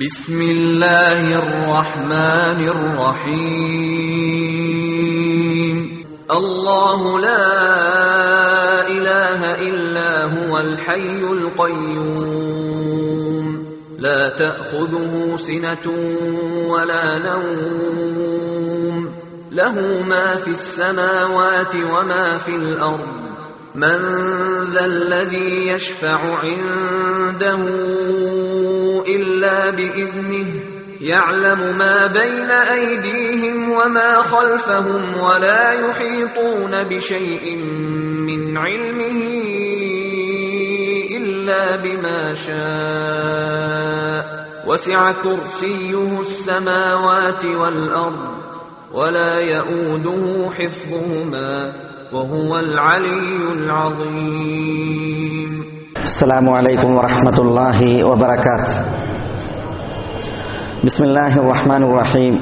بسم الله الرحمن الرحيم الله لا إله إلا هو الحي القيوم لا تأخذه سنة ولا نوم له ما في السماوات وما في الأرض من ذا الذي يشفع عنده إلا بإذنه يعلم ما بين أيديهم وما خلفهم ولا يحيطون بشيء من علمه إلا بما شاء وسع كرسيه السماوات والأرض ولا يؤوده حفظهما وهو العلي العظيم السلام عليكم ورحمة الله وبركاته بسم الله الرحمن الرحيم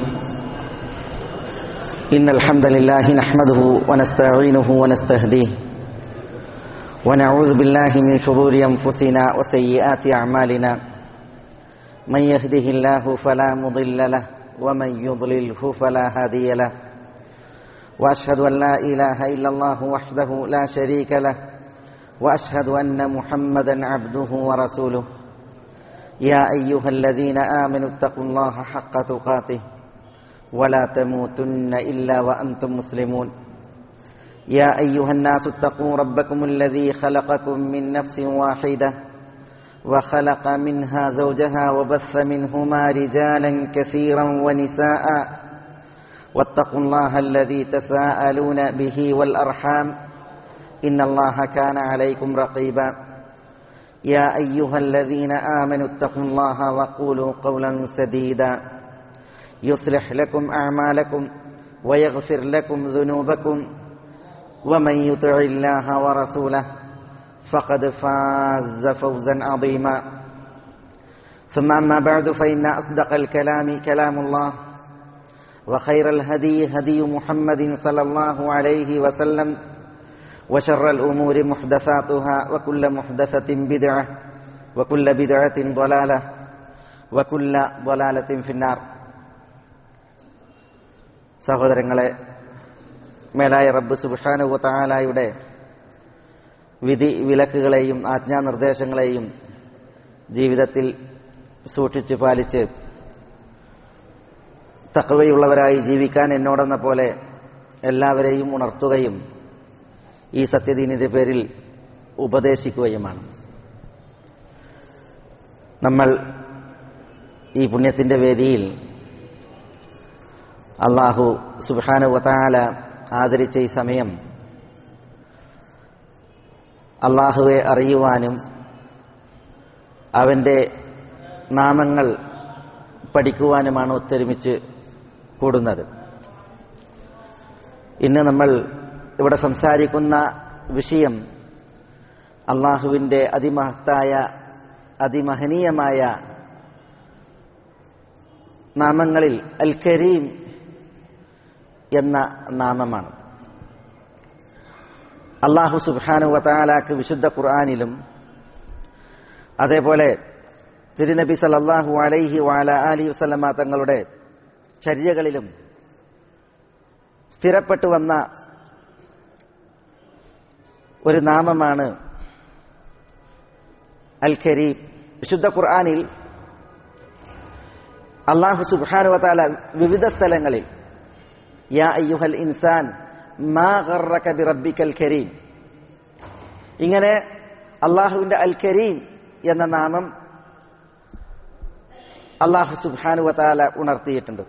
إن الحمد لله نحمده ونستعينه ونستهديه ونعوذ بالله من شرور أنفسنا وسيئات أعمالنا من يهده الله فلا مضل له ومن يضلله فلا هادي له وأشهد أن لا إله إلا الله وحده لا شريك له واشهد ان محمدا عبده ورسوله يا ايها الذين امنوا اتقوا الله حق تقاته ولا تموتن الا وانتم مسلمون يا ايها الناس اتقوا ربكم الذي خلقكم من نفس واحده وخلق منها زوجها وبث منهما رجالا كثيرا ونساء واتقوا الله الذي تساءلون به والارحام إن الله كان عليكم رقيبا يا أيها الذين آمنوا اتقوا الله وقولوا قولا سديدا يصلح لكم أعمالكم ويغفر لكم ذنوبكم ومن يطع الله ورسوله فقد فاز فوزا عظيما ثم أما بعد فإن أصدق الكلام كلام الله وخير الهدي هدي محمد صلى الله عليه وسلم وشر الأمور محدثاتها وكل محدثة بدعة وكل بدعة ضلالة وكل ضلالة في النار സഹോദരങ്ങളെ മേലായ റബ്ബ് സുബാനുവ താലായുടെ വിധി വിലക്കുകളെയും ആജ്ഞാനിർദ്ദേശങ്ങളെയും ജീവിതത്തിൽ സൂക്ഷിച്ചു പാലിച്ച് തക്കവയുള്ളവരായി ജീവിക്കാൻ എന്നോടെന്ന പോലെ എല്ലാവരെയും ഉണർത്തുകയും ഈ സത്യദീനിന്റെ പേരിൽ ഉപദേശിക്കുകയുമാണ് നമ്മൾ ഈ പുണ്യത്തിന്റെ വേദിയിൽ അള്ളാഹു സുബാന വതാല ആദരിച്ച ഈ സമയം അള്ളാഹുവെ അറിയുവാനും അവന്റെ നാമങ്ങൾ പഠിക്കുവാനുമാണ് ഒത്തൊരുമിച്ച് കൂടുന്നത് ഇന്ന് നമ്മൾ ഇവിടെ സംസാരിക്കുന്ന വിഷയം അള്ളാഹുവിൻ്റെ അതിമഹത്തായ അതിമഹനീയമായ നാമങ്ങളിൽ അൽ കരീം എന്ന നാമമാണ് അള്ളാഹു സുബാനു വതാലാക്ക് വിശുദ്ധ ഖുർആാനിലും അതേപോലെ തിരുനബി സലല്ലാഹു അലൈഹി വാല അലി വസ്ലമ തങ്ങളുടെ ചര്യകളിലും സ്ഥിരപ്പെട്ടു വന്ന ഒരു നാമമാണ് അൽ ഖരീം വിശുദ്ധ ഖുർആാനിൽ അള്ളാഹു സുബാനുവതാല വിവിധ സ്ഥലങ്ങളിൽ യാ അയ്യുഹൽ ഇൻസാൻ മാ ഗർറക ബിറബ്ബിക്കൽ കരീം ഇങ്ങനെ അള്ളാഹുവിന്റെ അൽ കരീം എന്ന നാമം അള്ളാഹു സുബാനുവതാല ഉണർത്തിയിട്ടുണ്ട്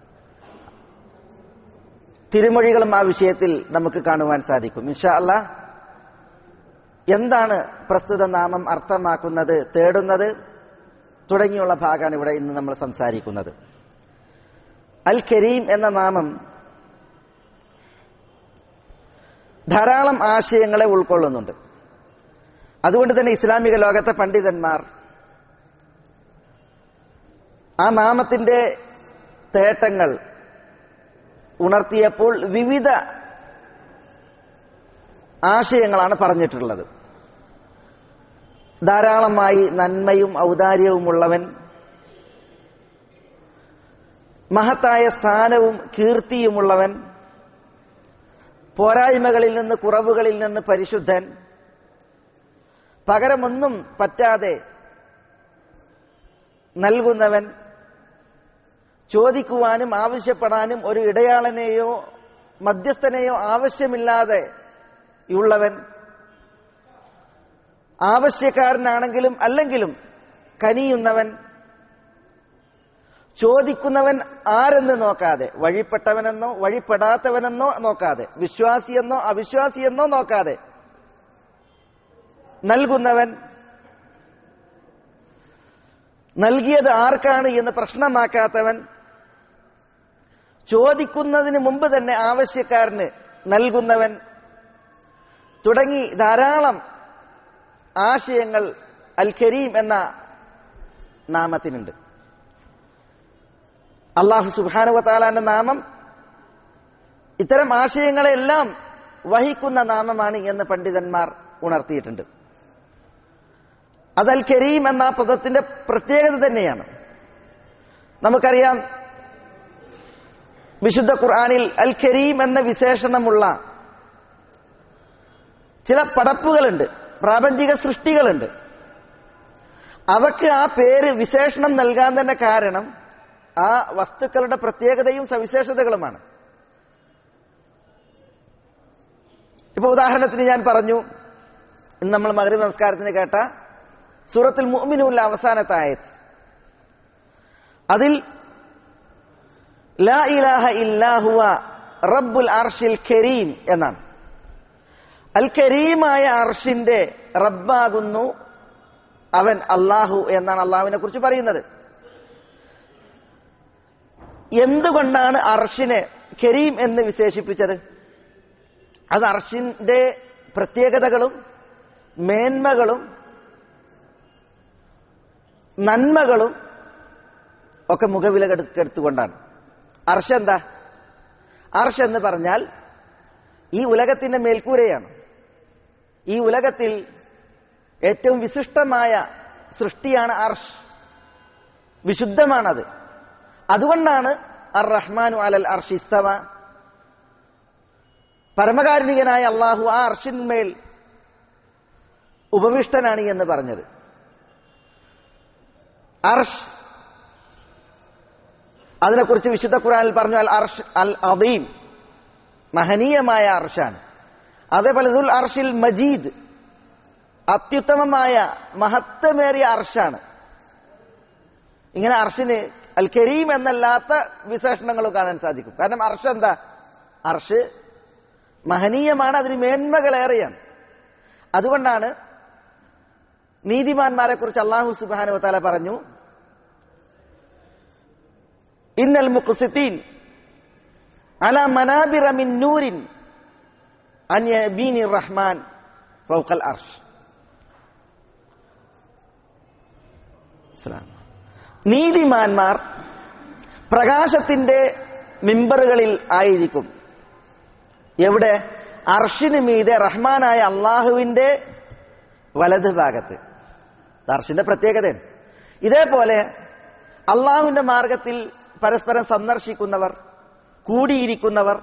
തിരുമൊഴികളും ആ വിഷയത്തിൽ നമുക്ക് കാണുവാൻ സാധിക്കും ഇൻഷാ അള്ളാഹ് എന്താണ് പ്രസ്തുത നാമം അർത്ഥമാക്കുന്നത് തേടുന്നത് തുടങ്ങിയുള്ള ഭാഗമാണ് ഇവിടെ ഇന്ന് നമ്മൾ സംസാരിക്കുന്നത് അൽ കരീം എന്ന നാമം ധാരാളം ആശയങ്ങളെ ഉൾക്കൊള്ളുന്നുണ്ട് അതുകൊണ്ട് തന്നെ ഇസ്ലാമിക ലോകത്തെ പണ്ഡിതന്മാർ ആ നാമത്തിന്റെ തേട്ടങ്ങൾ ഉണർത്തിയപ്പോൾ വിവിധ ആശയങ്ങളാണ് പറഞ്ഞിട്ടുള്ളത് ധാരാളമായി നന്മയും ഔദാര്യവുമുള്ളവൻ മഹത്തായ സ്ഥാനവും കീർത്തിയുമുള്ളവൻ പോരായ്മകളിൽ നിന്ന് കുറവുകളിൽ നിന്ന് പരിശുദ്ധൻ പകരമൊന്നും പറ്റാതെ നൽകുന്നവൻ ചോദിക്കുവാനും ആവശ്യപ്പെടാനും ഒരു ഇടയാളനെയോ മധ്യസ്ഥനെയോ ആവശ്യമില്ലാതെ ഉള്ളവൻ ആവശ്യക്കാരനാണെങ്കിലും അല്ലെങ്കിലും കനിയുന്നവൻ ചോദിക്കുന്നവൻ ആരെന്ന് നോക്കാതെ വഴിപ്പെട്ടവനെന്നോ വഴിപ്പെടാത്തവനെന്നോ നോക്കാതെ വിശ്വാസിയെന്നോ അവിശ്വാസിയെന്നോ നോക്കാതെ നൽകുന്നവൻ നൽകിയത് ആർക്കാണ് എന്ന് പ്രശ്നമാക്കാത്തവൻ ചോദിക്കുന്നതിന് മുമ്പ് തന്നെ ആവശ്യക്കാരന് നൽകുന്നവൻ തുടങ്ങി ധാരാളം ആശയങ്ങൾ അൽ കരീം എന്ന നാമത്തിനുണ്ട് അള്ളാഹു സുബാനുവത്താലാന്റെ നാമം ഇത്തരം ആശയങ്ങളെല്ലാം വഹിക്കുന്ന നാമമാണ് എന്ന് പണ്ഡിതന്മാർ ഉണർത്തിയിട്ടുണ്ട് അത് അൽ കരീം എന്ന പദത്തിന്റെ പ്രത്യേകത തന്നെയാണ് നമുക്കറിയാം വിശുദ്ധ ഖുർആാനിൽ അൽ കരീം എന്ന വിശേഷണമുള്ള ചില പടപ്പുകളുണ്ട് പ്രാപഞ്ചിക സൃഷ്ടികളുണ്ട് അവക്ക് ആ പേര് വിശേഷണം നൽകാൻ തന്നെ കാരണം ആ വസ്തുക്കളുടെ പ്രത്യേകതയും സവിശേഷതകളുമാണ് ഇപ്പൊ ഉദാഹരണത്തിന് ഞാൻ പറഞ്ഞു ഇന്ന് നമ്മൾ മകരീബ് നമസ്കാരത്തിന് കേട്ട സൂറത്തിൽ മുഅ്മിനൂല്ല അവസാനത്തെ ആയത് അതിൽ ലാ ഇലാഹ ഇല്ലാഹുവ റബ്ബുൽ അർഷിൽ കരീം എന്നാണ് അൽ കരീമായ അർഷിന്റെ റബ്ബാകുന്നു അവൻ അള്ളാഹു എന്നാണ് അള്ളാഹുവിനെ കുറിച്ച് പറയുന്നത് എന്തുകൊണ്ടാണ് അർഷിനെ കരീം എന്ന് വിശേഷിപ്പിച്ചത് അത് അർഷിന്റെ പ്രത്യേകതകളും മേന്മകളും നന്മകളും ഒക്കെ മുഖവിലക്കെടുത്തുകൊണ്ടാണ് അർഷ എന്താ അർഷ് എന്ന് പറഞ്ഞാൽ ഈ ഉലകത്തിന്റെ മേൽക്കൂരയാണ് ഈ ഉലകത്തിൽ ഏറ്റവും വിശിഷ്ടമായ സൃഷ്ടിയാണ് അർഷ് വിശുദ്ധമാണത് അതുകൊണ്ടാണ് അർ റഹ്മാനു അലൽ അർഷിസ്തവ പരമകാരുണികനായ അള്ളാഹു ആ അർഷിന്മേൽ ഉപവിഷ്ടനാണ് എന്ന് പറഞ്ഞത് അർഷ് അതിനെക്കുറിച്ച് വിശുദ്ധ ഖുറാനിൽ പറഞ്ഞു അൽ അർഷ് അൽ അദീം മഹനീയമായ അർഷാണ് അതേപോലെ ദുൽ അർഷിൽ മജീദ് അത്യുത്തമമായ മഹത്വമേറിയ അർഷാണ് ഇങ്ങനെ അർഷിന് അൽ കരീം എന്നല്ലാത്ത വിശേഷണങ്ങളും കാണാൻ സാധിക്കും കാരണം അർഷ് എന്താ അർഷ് മഹനീയമാണ് അതിന് മേന്മകളേറെയാണ് അതുകൊണ്ടാണ് നീതിമാന്മാരെ കുറിച്ച് അള്ളാഹു സുബാനു തല പറഞ്ഞു ഇന്നൽ മുഖ്സിത്തീൻ അല മനാബിറ മിൻ നൂരിൻ അന്യബീനി റഹ്മാൻ ഫൗഖൽ അർഷ് നീതിമാന്മാർ പ്രകാശത്തിന്റെ മിമ്പറുകളിൽ ആയിരിക്കും എവിടെ അർഷിന് മീതെ റഹ്മാനായ അള്ളാഹുവിന്റെ വലത് ഭാഗത്ത് അർഷിന്റെ പ്രത്യേകതയാണ് ഇതേപോലെ അള്ളാഹുവിന്റെ മാർഗത്തിൽ പരസ്പരം സന്ദർശിക്കുന്നവർ കൂടിയിരിക്കുന്നവർ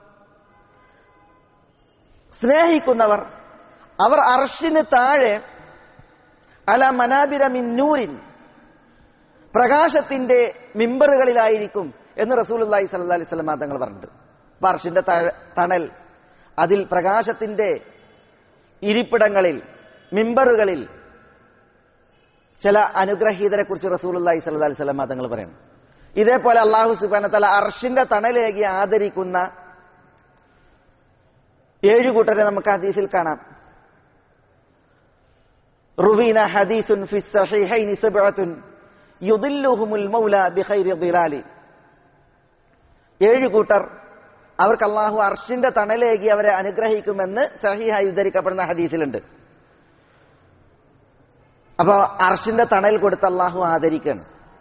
സ്നേഹിക്കുന്നവർ അവർ അർഷിന് താഴെ അല മനാബിര മിന്നൂരിൻ പ്രകാശത്തിന്റെ മിമ്പറുകളിലായിരിക്കും എന്ന് റസൂൽ അള്ളാഹി സല്ല അലൈഹി സ്വലം തങ്ങൾ പറഞ്ഞിട്ടുണ്ട് അപ്പൊ അർഷിന്റെ തണൽ അതിൽ പ്രകാശത്തിന്റെ ഇരിപ്പിടങ്ങളിൽ മിമ്പറുകളിൽ ചില അനുഗ്രഹീതരെ കുറിച്ച് റസൂൽ അള്ളാഹി സല്ല അലൈഹി സ്വലം തങ്ങൾ പറയുന്നു ഇതേപോലെ അള്ളാഹു സുബാന തല അർഷിന്റെ തണലേകി ആദരിക്കുന്ന ഏഴു കൂട്ടരെ നമുക്ക് ഹദീസിൽ കാണാം റുബീന ഹദീസുൻ ഫി സഹീഹൈനി സബ്അത്തുൻ യുദില്ലുഹുമുൽ മൗല ബിഖൈരി ദിലാലി ഏഴു കൂട്ടർ അവർക്ക് അള്ളാഹു അർഷിന്റെ തണലേകി അവരെ അനുഗ്രഹിക്കുമെന്ന് സഹിഹായി ഉദ്ധരിക്കപ്പെടുന്ന ഹദീസിലുണ്ട് അപ്പോ അർഷിന്റെ തണൽ കൊടുത്ത് അള്ളാഹു ആദരിക്കുകയാണ്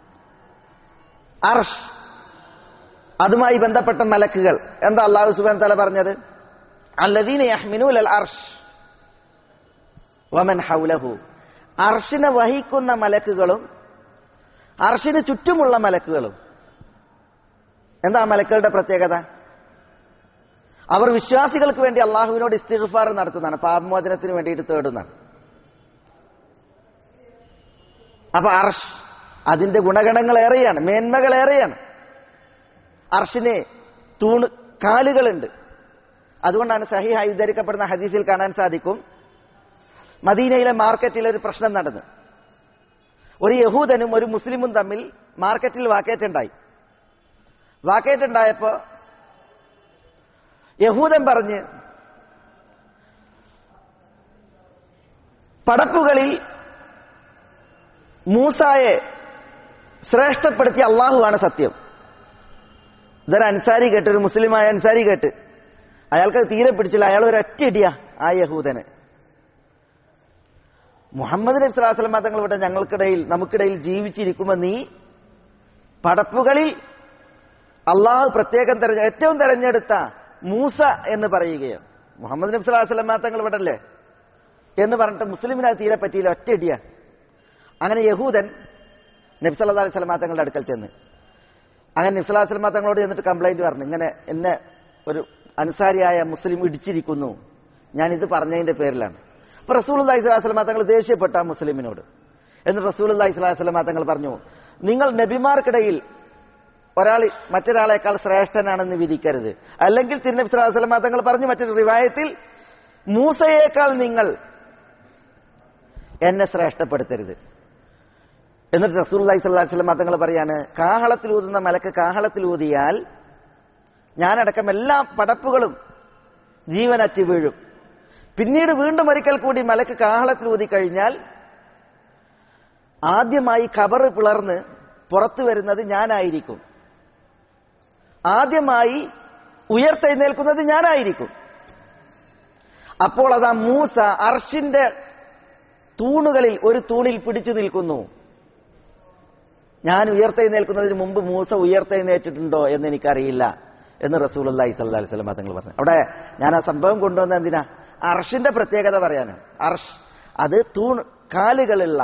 അർഷ് അതുമായി ബന്ധപ്പെട്ട മലക്കുകൾ എന്താ അള്ളാഹു സുബാൻ തല പറഞ്ഞത് അല്ലദീന യഹ്മിനൂൽ അൽ അർഷ് വമൻ ഹൗലഹു അർഷിനെ വഹിക്കുന്ന മലക്കുകളും അർഷിന് ചുറ്റുമുള്ള മലക്കുകളും എന്താ ആ മലക്കുകളുടെ പ്രത്യേകത അവർ വിശ്വാസികൾക്ക് വേണ്ടി അള്ളാഹുവിനോട് ഇസ്തിഗ്ഫാർ നടത്തുന്നതാണ് പാപമോചനത്തിന് വേണ്ടിയിട്ട് തേടുന്നതാണ് അപ്പൊ അർഷ് അതിന്റെ ഗുണഗണങ്ങൾ ഏറെയാണ് മേന്മകൾ ഏറെയാണ് അർഷിന് തൂണ് കാലുകളുണ്ട് അതുകൊണ്ടാണ് സഹിഹായി ഉദ്ധരിക്കപ്പെടുന്ന ഹദീസിൽ കാണാൻ സാധിക്കും മദീനയിലെ മാർക്കറ്റിൽ ഒരു പ്രശ്നം നടന്നു ഒരു യഹൂദനും ഒരു മുസ്ലിമും തമ്മിൽ മാർക്കറ്റിൽ വാക്കേറ്റുണ്ടായി വാക്കേറ്റുണ്ടായപ്പോ യഹൂദൻ പറഞ്ഞ് പടപ്പുകളിൽ മൂസായെ ശ്രേഷ്ഠപ്പെടുത്തിയ അള്ളാഹുവാണ് സത്യം ഇതൊരു അൻസാരി കേട്ട് ഒരു മുസ്ലിമായ അൻസാരി കേട്ട് അയാൾക്ക് അത് തീരെ പിടിച്ചില്ല അയാൾ ഒരു ഒറ്റയിടിയ ആ യഹൂദന് മുഹമ്മദ് നബി സ്വലാസ്ലം തങ്ങൾ ഇവിടെ ഞങ്ങൾക്കിടയിൽ നമുക്കിടയിൽ ജീവിച്ചിരിക്കുമ്പോൾ നീ പടപ്പുകളിൽ അള്ളാഹു പ്രത്യേകം തെരഞ്ഞ ഏറ്റവും തെരഞ്ഞെടുത്ത മൂസ എന്ന് പറയുകയോ മുഹമ്മദ് നബി സ്വലാസ്ലം തങ്ങൾ ഇവിടെ അല്ലേ എന്ന് പറഞ്ഞിട്ട് മുസ്ലിമിനെ അത് തീരെ പറ്റിയില്ല ഒറ്റയിടിയ അങ്ങനെ യഹൂദൻ നബി സല്ലാ അലൈഹി സ്വലമാ തങ്ങളുടെ അടുക്കൽ ചെന്ന് അങ്ങനെ നബി സല്ലാ സ്വലമാ തങ്ങളോട് ചെന്നിട്ട് കംപ്ലൈന്റ് പറഞ്ഞു ഇങ്ങനെ എന്നെ ഒരു അൻസാരിയായ മുസ്ലിം ഇടിച്ചിരിക്കുന്നു ഞാൻ ഇത് പറഞ്ഞതിന്റെ പേരിലാണ് അപ്പൊ റസൂൽ അള്ളഹി സ്വലാഹു സ്വലമാ തങ്ങൾ ദേഷ്യപ്പെട്ട ആ മുസ്ലിമിനോട് എന്നിട്ട് റസൂൽ അള്ളഹി സ്വലാഹു സ്വലമാ തങ്ങൾ പറഞ്ഞു നിങ്ങൾ നബിമാർക്കിടയിൽ ഒരാൾ മറ്റൊരാളെക്കാൾ ശ്രേഷ്ഠനാണെന്ന് വിധിക്കരുത് അല്ലെങ്കിൽ തിരുനബി സ്വലാഹു സ്വലമാ തങ്ങൾ പറഞ്ഞു മറ്റൊരു റിവായത്തിൽ മൂസയേക്കാൾ നിങ്ങൾ എന്നെ ശ്രേഷ്ഠപ്പെടുത്തരുത് എന്നിട്ട് റസൂൽ അള്ളഹി സ്വല്ലാഹു സ്വലം തങ്ങൾ പറയാണ് കാഹളത്തിൽ ഊതുന്ന മലക്ക് കാഹളത്തിൽ ഊതിയാൽ ഞാനടക്കം എല്ലാ പടപ്പുകളും ജീവനറ്റ് വീഴും പിന്നീട് വീണ്ടും ഒരിക്കൽ കൂടി മലക്ക് കാഹളത്തിൽ ഊതി കഴിഞ്ഞാൽ ആദ്യമായി ഖബറ് പിളർന്ന് പുറത്തു വരുന്നത് ഞാനായിരിക്കും ആദ്യമായി ഉയർത്തെഴുന്നേൽക്കുന്നത് ഞാനായിരിക്കും അപ്പോൾ അതാ മൂസ അർഷിന്റെ തൂണുകളിൽ ഒരു തൂണിൽ പിടിച്ചു നിൽക്കുന്നു ഞാൻ ഉയർത്തെഴുന്നേൽക്കുന്നതിന് മുമ്പ് മൂസ ഉയർത്തെഴുന്നേറ്റിട്ടുണ്ടോ എന്ന് എനിക്കറിയില്ല എന്ന് റസൂൽ അള്ളഹി സ്വല്ലാ വസ്ലം തങ്ങൾ പറഞ്ഞു അവിടെ ഞാൻ ആ സംഭവം കൊണ്ടുവന്ന എന്തിനാ അർഷിന്റെ പ്രത്യേകത പറയാനാണ് അർഷ് അത് തൂൺ കാലുകളുള്ള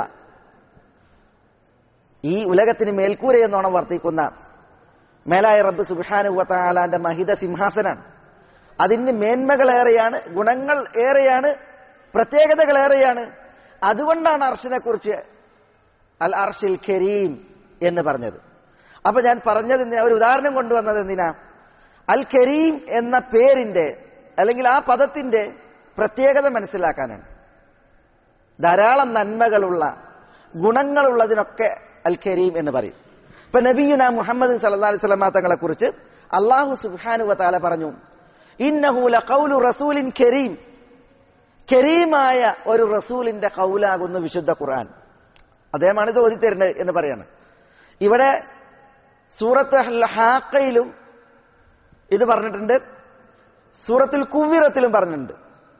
ഈ ഉലകത്തിന് മേൽക്കൂര എന്നോണം വർത്തിക്കുന്ന മേലായ റബ്ബ് സുബാനുവത്താലാന്റെ മഹിത സിംഹാസനാണ് അതിന് മേന്മകളേറെയാണ് ഗുണങ്ങൾ ഏറെയാണ് പ്രത്യേകതകൾ ഏറെയാണ് അതുകൊണ്ടാണ് അർഷിനെ കുറിച്ച് അൽ അർഷിൽ ഖരീം എന്ന് പറഞ്ഞത് അപ്പൊ ഞാൻ പറഞ്ഞത് എന്തിനാ ഒരു ഉദാഹരണം കൊണ്ടുവന്നത് എന്തിനാ അൽ കരീം എന്ന പേരിന്റെ അല്ലെങ്കിൽ ആ പദത്തിന്റെ പ്രത്യേകത മനസ്സിലാക്കാനാണ് ധാരാളം നന്മകളുള്ള ഗുണങ്ങളുള്ളതിനൊക്കെ അൽ കരീം എന്ന് പറയും ഇപ്പൊ നബിയുന മുഹമ്മദ് സല്ലാ അലൈഹി സ്വലമാ തങ്ങളെ കുറിച്ച് അള്ളാഹു സുബാനു താല പറഞ്ഞു ഇന്നഹൂല കൗലു റസൂലിൻ കരീം കരീമായ ഒരു റസൂലിന്റെ കൗലാകുന്നു വിശുദ്ധ ഖുർആൻ അദ്ദേഹമാണ് ഇത് ഓതിത്തരുന്നത് എന്ന് പറയാണ് ഇവിടെ സൂറത്ത് ഹാക്കയിലും ഇത് പറഞ്ഞിട്ടുണ്ട് സൂറത്തിൽ കുവ്വിറത്തിലും പറഞ്ഞിട്ടുണ്ട്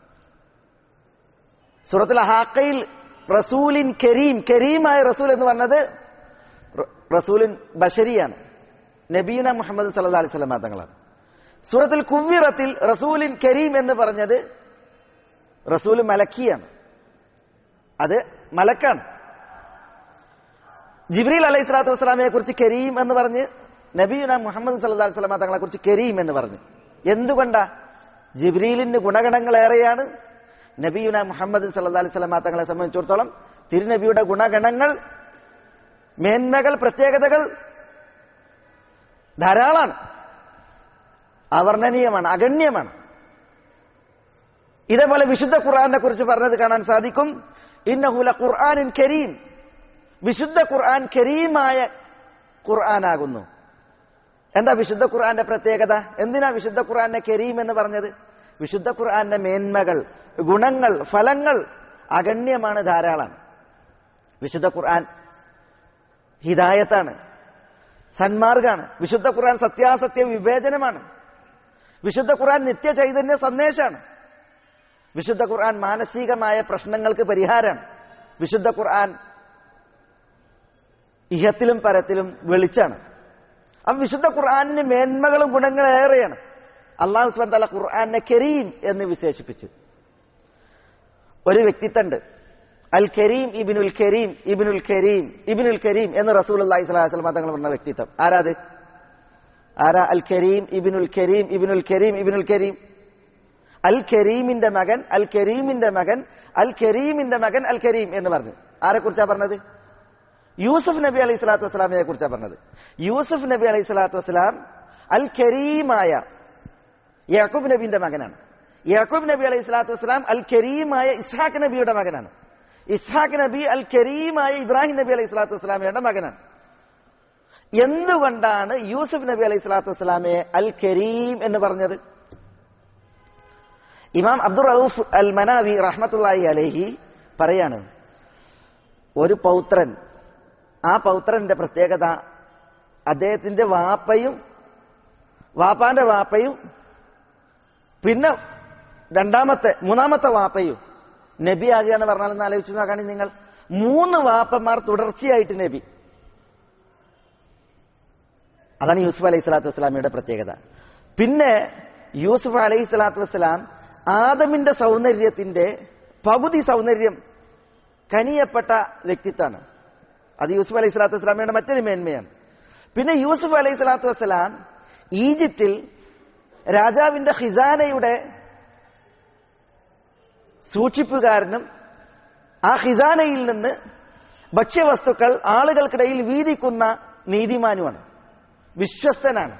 സൂറത്തിൽ ഹാക്കയിൽ റസൂലിൻ കരീം കരീമായ റസൂൽ എന്ന് പറഞ്ഞത് റസൂലിൻ ബഷരിയാണ് നബീന മുഹമ്മദ് സല്ലാ അലൈഹി സ്വലം തങ്ങളാണ് സൂറത്തിൽ കുവ്വിറത്തിൽ റസൂലിൻ കരീം എന്ന് പറഞ്ഞത് റസൂൽ മലക്കിയാണ് അത് മലക്കാണ് ജിബ്രീൽ അലൈഹി സ്വലാത്തു വസ്സലാമയെ കുറിച്ച് കരീം എന്ന് പറഞ്ഞ് നബീന മുഹമ്മദ് സല്ലാ അലൈഹി സ്വലാമ തങ്ങളെ കുറിച്ച് കരീം എന്ന് പറഞ്ഞു എന്തുകൊണ്ടാ ജിബ്രീലിന് ഗുണഗണങ്ങൾ ഏറെയാണ് നബീന മുഹമ്മദ് സല്ലാ അലൈഹി സ്വലാമ തങ്ങളെ സംബന്ധിച്ചിടത്തോളം തിരുനബിയുടെ ഗുണഗണങ്ങൾ മേന്മകൾ പ്രത്യേകതകൾ ധാരാളമാണ് അവർണ്ണനീയമാണ് അഗണ്യമാണ് ഇതേപോലെ വിശുദ്ധ ഖുർആാനെ കുറിച്ച് പറഞ്ഞത് കാണാൻ സാധിക്കും ഇന്നഹുല ഖുർആാനിൻ കരീം വിശുദ്ധ ഖുർആൻ കരീമായ ഖുർആനാകുന്നു എന്താ വിശുദ്ധ ഖുർആന്റെ പ്രത്യേകത എന്തിനാ വിശുദ്ധ ഖുർആനെ കരീം എന്ന് പറഞ്ഞത് വിശുദ്ധ ഖുർആന്റെ മേന്മകൾ ഗുണങ്ങൾ ഫലങ്ങൾ അഗണ്യമാണ് ധാരാളമാണ് വിശുദ്ധ ഖുർആൻ ഹിദായത്താണ് സന്മാർഗാണ് വിശുദ്ധ ഖുർആൻ സത്യാസത്യ വിവേചനമാണ് വിശുദ്ധ ഖുർആൻ നിത്യ ചൈതന്യ സന്ദേശമാണ് വിശുദ്ധ ഖുർആൻ മാനസികമായ പ്രശ്നങ്ങൾക്ക് പരിഹാരമാണ് വിശുദ്ധ ഖുർആൻ ഇഹത്തിലും പരത്തിലും വെളിച്ചാണ് അപ്പം വിശുദ്ധ ഖുർആാനിന് മേന്മകളും ഗുണങ്ങളും ഏറെയാണ് അള്ളാഹു സുബാൻ തല ഖുർആാനെ കരീം എന്ന് വിശേഷിപ്പിച്ചു ഒരു വ്യക്തിത്വണ്ട് അൽ കരീം ഇബിനുൽ കരീം ഇബിനുൽ കരീം ഇബിനുൽ കരീം എന്ന് റസൂൽ അള്ളാഹി സ്വലാഹു വസ്ലമ തങ്ങൾ പറഞ്ഞ വ്യക്തിത്വം ആരാത് ആരാ അൽ കരീം ഇബിനുൽ കരീം ഇബിനുൽ കരീം ഇബിനുൽ കരീം അൽ കരീമിന്റെ മകൻ അൽ കരീമിന്റെ മകൻ അൽ കരീമിന്റെ മകൻ അൽ കരീം എന്ന് പറഞ്ഞു ആരെ കുറിച്ചാ പറഞ്ഞത് യൂസുഫ് നബി അലൈഹി സ്വലാത്തു വസ്സലാമിനെ കുറിച്ചാണ് പറഞ്ഞത് യൂസുഫ് നബി അലൈഹി സ്വലാത്തു വസ്സലാം അൽ കരീമായ യാക്കൂബ് നബിന്റെ മകനാണ് യാക്കൂബ് നബി അലൈഹി സ്വലാത്തു വസ്സലാം അൽ കരീമായ ഇസ്ഹാഖ് നബിയുടെ മകനാണ് ഇസ്ഹാഖ് നബി അൽ കരീമായ ഇബ്രാഹിം നബി അലൈഹി സ്വലാത്തു വസ്സലാമയുടെ മകനാണ് എന്തുകൊണ്ടാണ് യൂസുഫ് നബി അലൈഹി സ്വലാത്തു വസ്സലാമയെ അൽ കരീം എന്ന് പറഞ്ഞത് ഇമാം അബ്ദുൾ റൌഫ് അൽ മനാവി റഹ്മത്തുള്ളാഹി അലൈഹി പറയാണ് ഒരു പൗത്രൻ ആ പൗത്രന്റെ പ്രത്യേകത അദ്ദേഹത്തിന്റെ വാപ്പയും വാപ്പാന്റെ വാപ്പയും പിന്നെ രണ്ടാമത്തെ മൂന്നാമത്തെ വാപ്പയും നബി ആകുക എന്ന് പറഞ്ഞാൽ ഒന്ന് ആലോചിച്ച് നോക്കുകയാണെങ്കിൽ നിങ്ങൾ മൂന്ന് വാപ്പന്മാർ തുടർച്ചയായിട്ട് നബി അതാണ് യൂസുഫ് അലൈഹി സ്വലാത്തു വസ്സലാമിയുടെ പ്രത്യേകത പിന്നെ യൂസുഫ് അലൈഹി സ്വലാത്തു വസ്സലാം ആദമിന്റെ സൗന്ദര്യത്തിന്റെ പകുതി സൗന്ദര്യം കനിയപ്പെട്ട വ്യക്തിത്വമാണ് അത് യൂസുഫ് അലൈഹി സ്വലാത്തു വസ്സലാമയുടെ മറ്റൊരു മേന്മയാണ് പിന്നെ യൂസുഫ് അലൈഹി സ്വലാത്തു വസ്സലാം ഈജിപ്തിൽ രാജാവിന്റെ ഖിസാനയുടെ സൂക്ഷിപ്പുകാരനും ആ ഖിസാനയിൽ നിന്ന് ഭക്ഷ്യവസ്തുക്കൾ ആളുകൾക്കിടയിൽ വീതിക്കുന്ന നീതിമാനുമാണ് വിശ്വസ്തനാണ്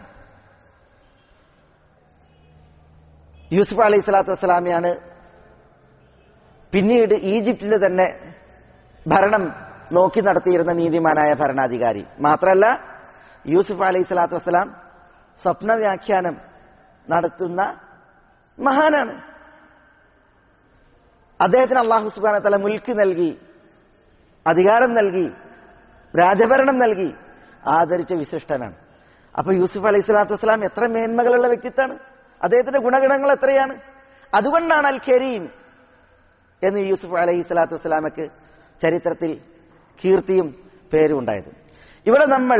യൂസുഫ് അലൈഹി സ്വലാത്തു വസ്സലാമിയാണ് പിന്നീട് ഈജിപ്തിലെ തന്നെ ഭരണം നോക്കി നടത്തിയിരുന്ന നീതിമാനായ ഭരണാധികാരി മാത്രമല്ല യൂസുഫ് അലൈഹി സ്വലാത്തു വസ്സലാം സ്വപ്ന വ്യാഖ്യാനം നടത്തുന്ന മഹാനാണ് അദ്ദേഹത്തിന് അള്ളാഹു സുബാന തല മുൽക്ക് നൽകി അധികാരം നൽകി രാജഭരണം നൽകി ആദരിച്ച വിശിഷ്ടനാണ് അപ്പൊ യൂസുഫ് അലൈഹി സ്വലാത്തു വസ്സലാം എത്ര മേന്മകളുള്ള വ്യക്തിത്വമാണ് അദ്ദേഹത്തിന്റെ ഗുണഗണങ്ങൾ എത്രയാണ് അതുകൊണ്ടാണ് അൽ കരീം എന്ന് യൂസുഫ് അലൈഹി സ്വലാത്തു വസ്സലാമക്ക് ചരിത്രത്തിൽ കീർത്തിയും പേരും ഉണ്ടായത് ഇവിടെ നമ്മൾ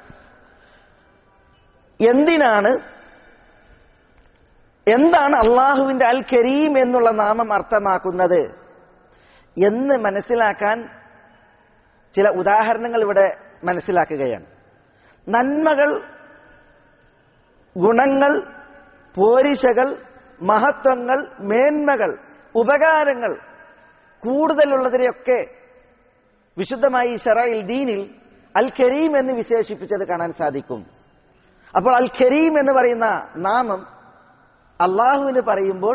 എന്തിനാണ് എന്താണ് അള്ളാഹുവിന്റെ അൽ കരീം എന്നുള്ള നാമം അർത്ഥമാക്കുന്നത് എന്ന് മനസ്സിലാക്കാൻ ചില ഉദാഹരണങ്ങൾ ഇവിടെ മനസ്സിലാക്കുകയാണ് നന്മകൾ ഗുണങ്ങൾ പോരിശകൾ മഹത്വങ്ങൾ മേന്മകൾ ഉപകാരങ്ങൾ കൂടുതലുള്ളതിനെയൊക്കെ വിശുദ്ധമായി ഷറയിൽ ദീനിൽ അൽ കരീം എന്ന് വിശേഷിപ്പിച്ചത് കാണാൻ സാധിക്കും അപ്പോൾ അൽ കരീം എന്ന് പറയുന്ന നാമം അള്ളാഹുവിന് പറയുമ്പോൾ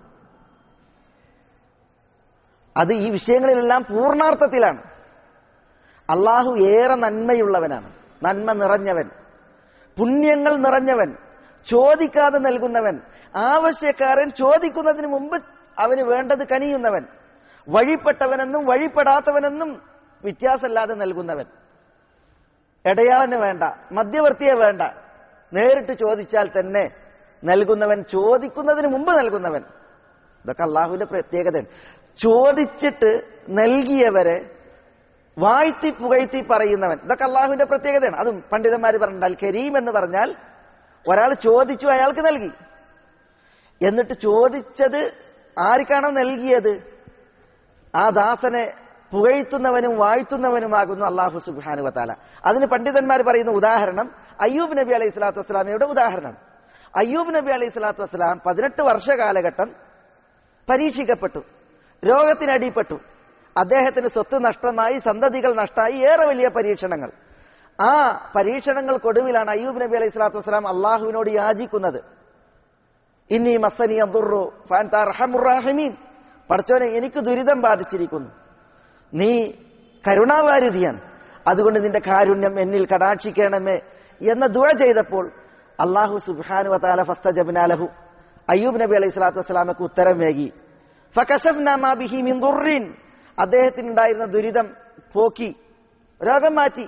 അത് ഈ വിഷയങ്ങളിലെല്ലാം പൂർണാർത്ഥത്തിലാണ് അള്ളാഹു ഏറെ നന്മയുള്ളവനാണ് നന്മ നിറഞ്ഞവൻ പുണ്യങ്ങൾ നിറഞ്ഞവൻ ചോദിക്കാതെ നൽകുന്നവൻ ആവശ്യക്കാരൻ ചോദിക്കുന്നതിന് മുമ്പ് അവന് വേണ്ടത് കനിയുന്നവൻ വഴിപ്പെട്ടവനെന്നും വഴിപ്പെടാത്തവനെന്നും വ്യത്യാസമില്ലാതെ നൽകുന്നവൻ ഇടയാവന് വേണ്ട മധ്യവർത്തിയെ വേണ്ട നേരിട്ട് ചോദിച്ചാൽ തന്നെ നൽകുന്നവൻ ചോദിക്കുന്നതിന് മുമ്പ് നൽകുന്നവൻ ഇതൊക്കെ അള്ളാഹുവിന്റെ പ്രത്യേകതയാണ് ചോദിച്ചിട്ട് നൽകിയവരെ വാഴ്ത്തി പുകഴ്ത്തി പറയുന്നവൻ ഇതൊക്കെ അള്ളാഹുവിന്റെ പ്രത്യേകതയാണ് അതും പണ്ഡിതന്മാർ പറഞ്ഞിട്ടുണ്ട് അൽ കരീം എന്ന് പറഞ്ഞാൽ ഒരാൾ ചോദിച്ചു അയാൾക്ക് നൽകി എന്നിട്ട് ചോദിച്ചത് ആർക്കാണോ നൽകിയത് ആ ദാസനെ പുകഴ്ത്തുന്നവനും വാഴ്ത്തുന്നവനുമാകുന്നു അള്ളാഹു സുബാനു വത്താല അതിന് പണ്ഡിതന്മാർ പറയുന്ന ഉദാഹരണം അയ്യൂബ് നബി അലൈഹി സ്വലാത്തു വസ്സലാമയുടെ ഉദാഹരണം അയ്യൂബ് നബി അലൈഹി സ്വലാത്തു വസ്സലാം പതിനെട്ട് വർഷ കാലഘട്ടം പരീക്ഷിക്കപ്പെട്ടു രോഗത്തിനടിപ്പെട്ടു അദ്ദേഹത്തിന് സ്വത്ത് നഷ്ടമായി സന്തതികൾ നഷ്ടമായി ഏറെ വലിയ പരീക്ഷണങ്ങൾ ആ പരീക്ഷണങ്ങൾക്കൊടുവിലാണ് അയ്യൂബ് നബി അലൈഹി സ്വലാത്തു വസ്സലാം അള്ളാഹുവിനോട് യാചിക്കുന്നത് ഇനി മസനി അബ്ദുറു ഫാൻതാർഹമുറാഹിമീൻ പഠിച്ചോനെ എനിക്ക് ദുരിതം ബാധിച്ചിരിക്കുന്നു നീ കരുണാവാരിധിയാണ് അതുകൊണ്ട് നിന്റെ കാരുണ്യം എന്നിൽ കടാക്ഷിക്കണമേ എന്ന ദുഴ ചെയ്തപ്പോൾ അള്ളാഹു സുബാനു വത്താല ഫസ്ത ജബിനാലഹു അയ്യൂബ് നബി അലൈഹി സ്വലാത്തു വസ്സലാമക്ക് ഉത്തരം വേകി ഫകശഫ്നാമാബിഹി മിന്ദുറിൻ അദ്ദേഹത്തിന് ഉണ്ടായിരുന്ന ദുരിതം പോക്കി രോഗം മാറ്റി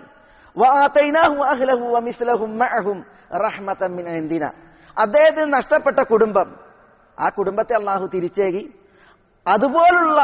അദ്ദേഹത്തിന് നഷ്ടപ്പെട്ട കുടുംബം ആ കുടുംബത്തെ അള്ളാഹു തിരിച്ചേകി അതുപോലുള്ള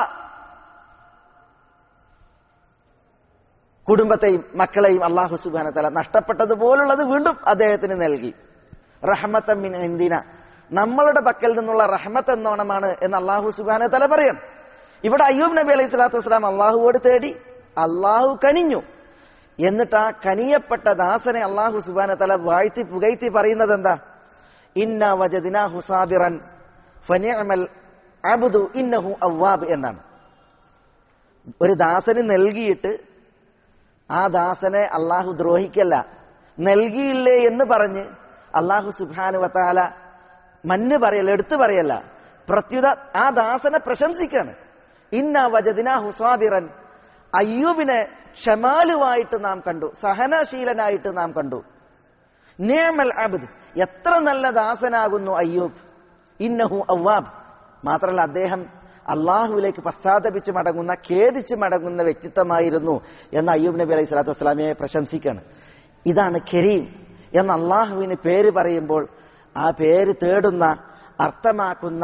കുടുംബത്തെയും മക്കളെയും അള്ളാഹു സുബാന തല നഷ്ടപ്പെട്ടതുപോലുള്ളത് വീണ്ടും അദ്ദേഹത്തിന് നൽകി റഹ്മത്തമ്മിൻ എന്തിന നമ്മളുടെ പക്കൽ നിന്നുള്ള റഹ്മത്ത് എന്നോണമാണ് എന്ന് അള്ളാഹു സുബാന തല പറയാം ഇവിടെ അയ്യൂബ് നബി അലൈഹി സ്വലാത്തു വസ്സലാം അള്ളാഹുവോട് തേടി അള്ളാഹു കനിഞ്ഞു എന്നിട്ട് ആ കനിയപ്പെട്ട ദാസനെ അള്ളാഹു സുബാന തല വാഴ്ത്തി പുകഴ്ത്തി പറയുന്നത് എന്താ ഇന്ന വജദിന ഹുസാബിറൻ ഫനിഅമൽ അബ്ദു ഇന്നഹു അവ്വാബ് എന്നാണ് ഒരു ദാസന് നൽകിയിട്ട് ആ ദാസനെ അള്ളാഹു ദ്രോഹിക്കല്ല നൽകിയില്ലേ എന്ന് പറഞ്ഞ് അള്ളാഹു സുബാനു വത്താല മഞ്ഞ് പറയല്ല എടുത്തു പറയല്ല പ്രത്യുത ആ ദാസനെ പ്രശംസിക്കാണ് ഇന്ന വജദിന ഹുസാബിറൻ അയ്യൂബിനെ ക്ഷമാലുവായിട്ട് നാം കണ്ടു സഹനശീലനായിട്ട് നാം കണ്ടു നേമൽ അബ്ദ് എത്ര നല്ല ദാസനാകുന്നു അയ്യൂബ് ഇന്നഹു അവ്വാബ് മാത്രമല്ല അദ്ദേഹം അള്ളാഹുവിലേക്ക് പശ്ചാത്തപിച്ച് മടങ്ങുന്ന ഖേദിച്ച് മടങ്ങുന്ന വ്യക്തിത്വമായിരുന്നു എന്ന് അയ്യൂബ് നബി അലൈഹി സ്വലാത്തു വസ്സലാമിയെ പ്രശംസിക്കാണ് ഇതാണ് കരീം എന്ന് അള്ളാഹുവിന് പേര് പറയുമ്പോൾ ആ പേര് തേടുന്ന അർത്ഥമാക്കുന്ന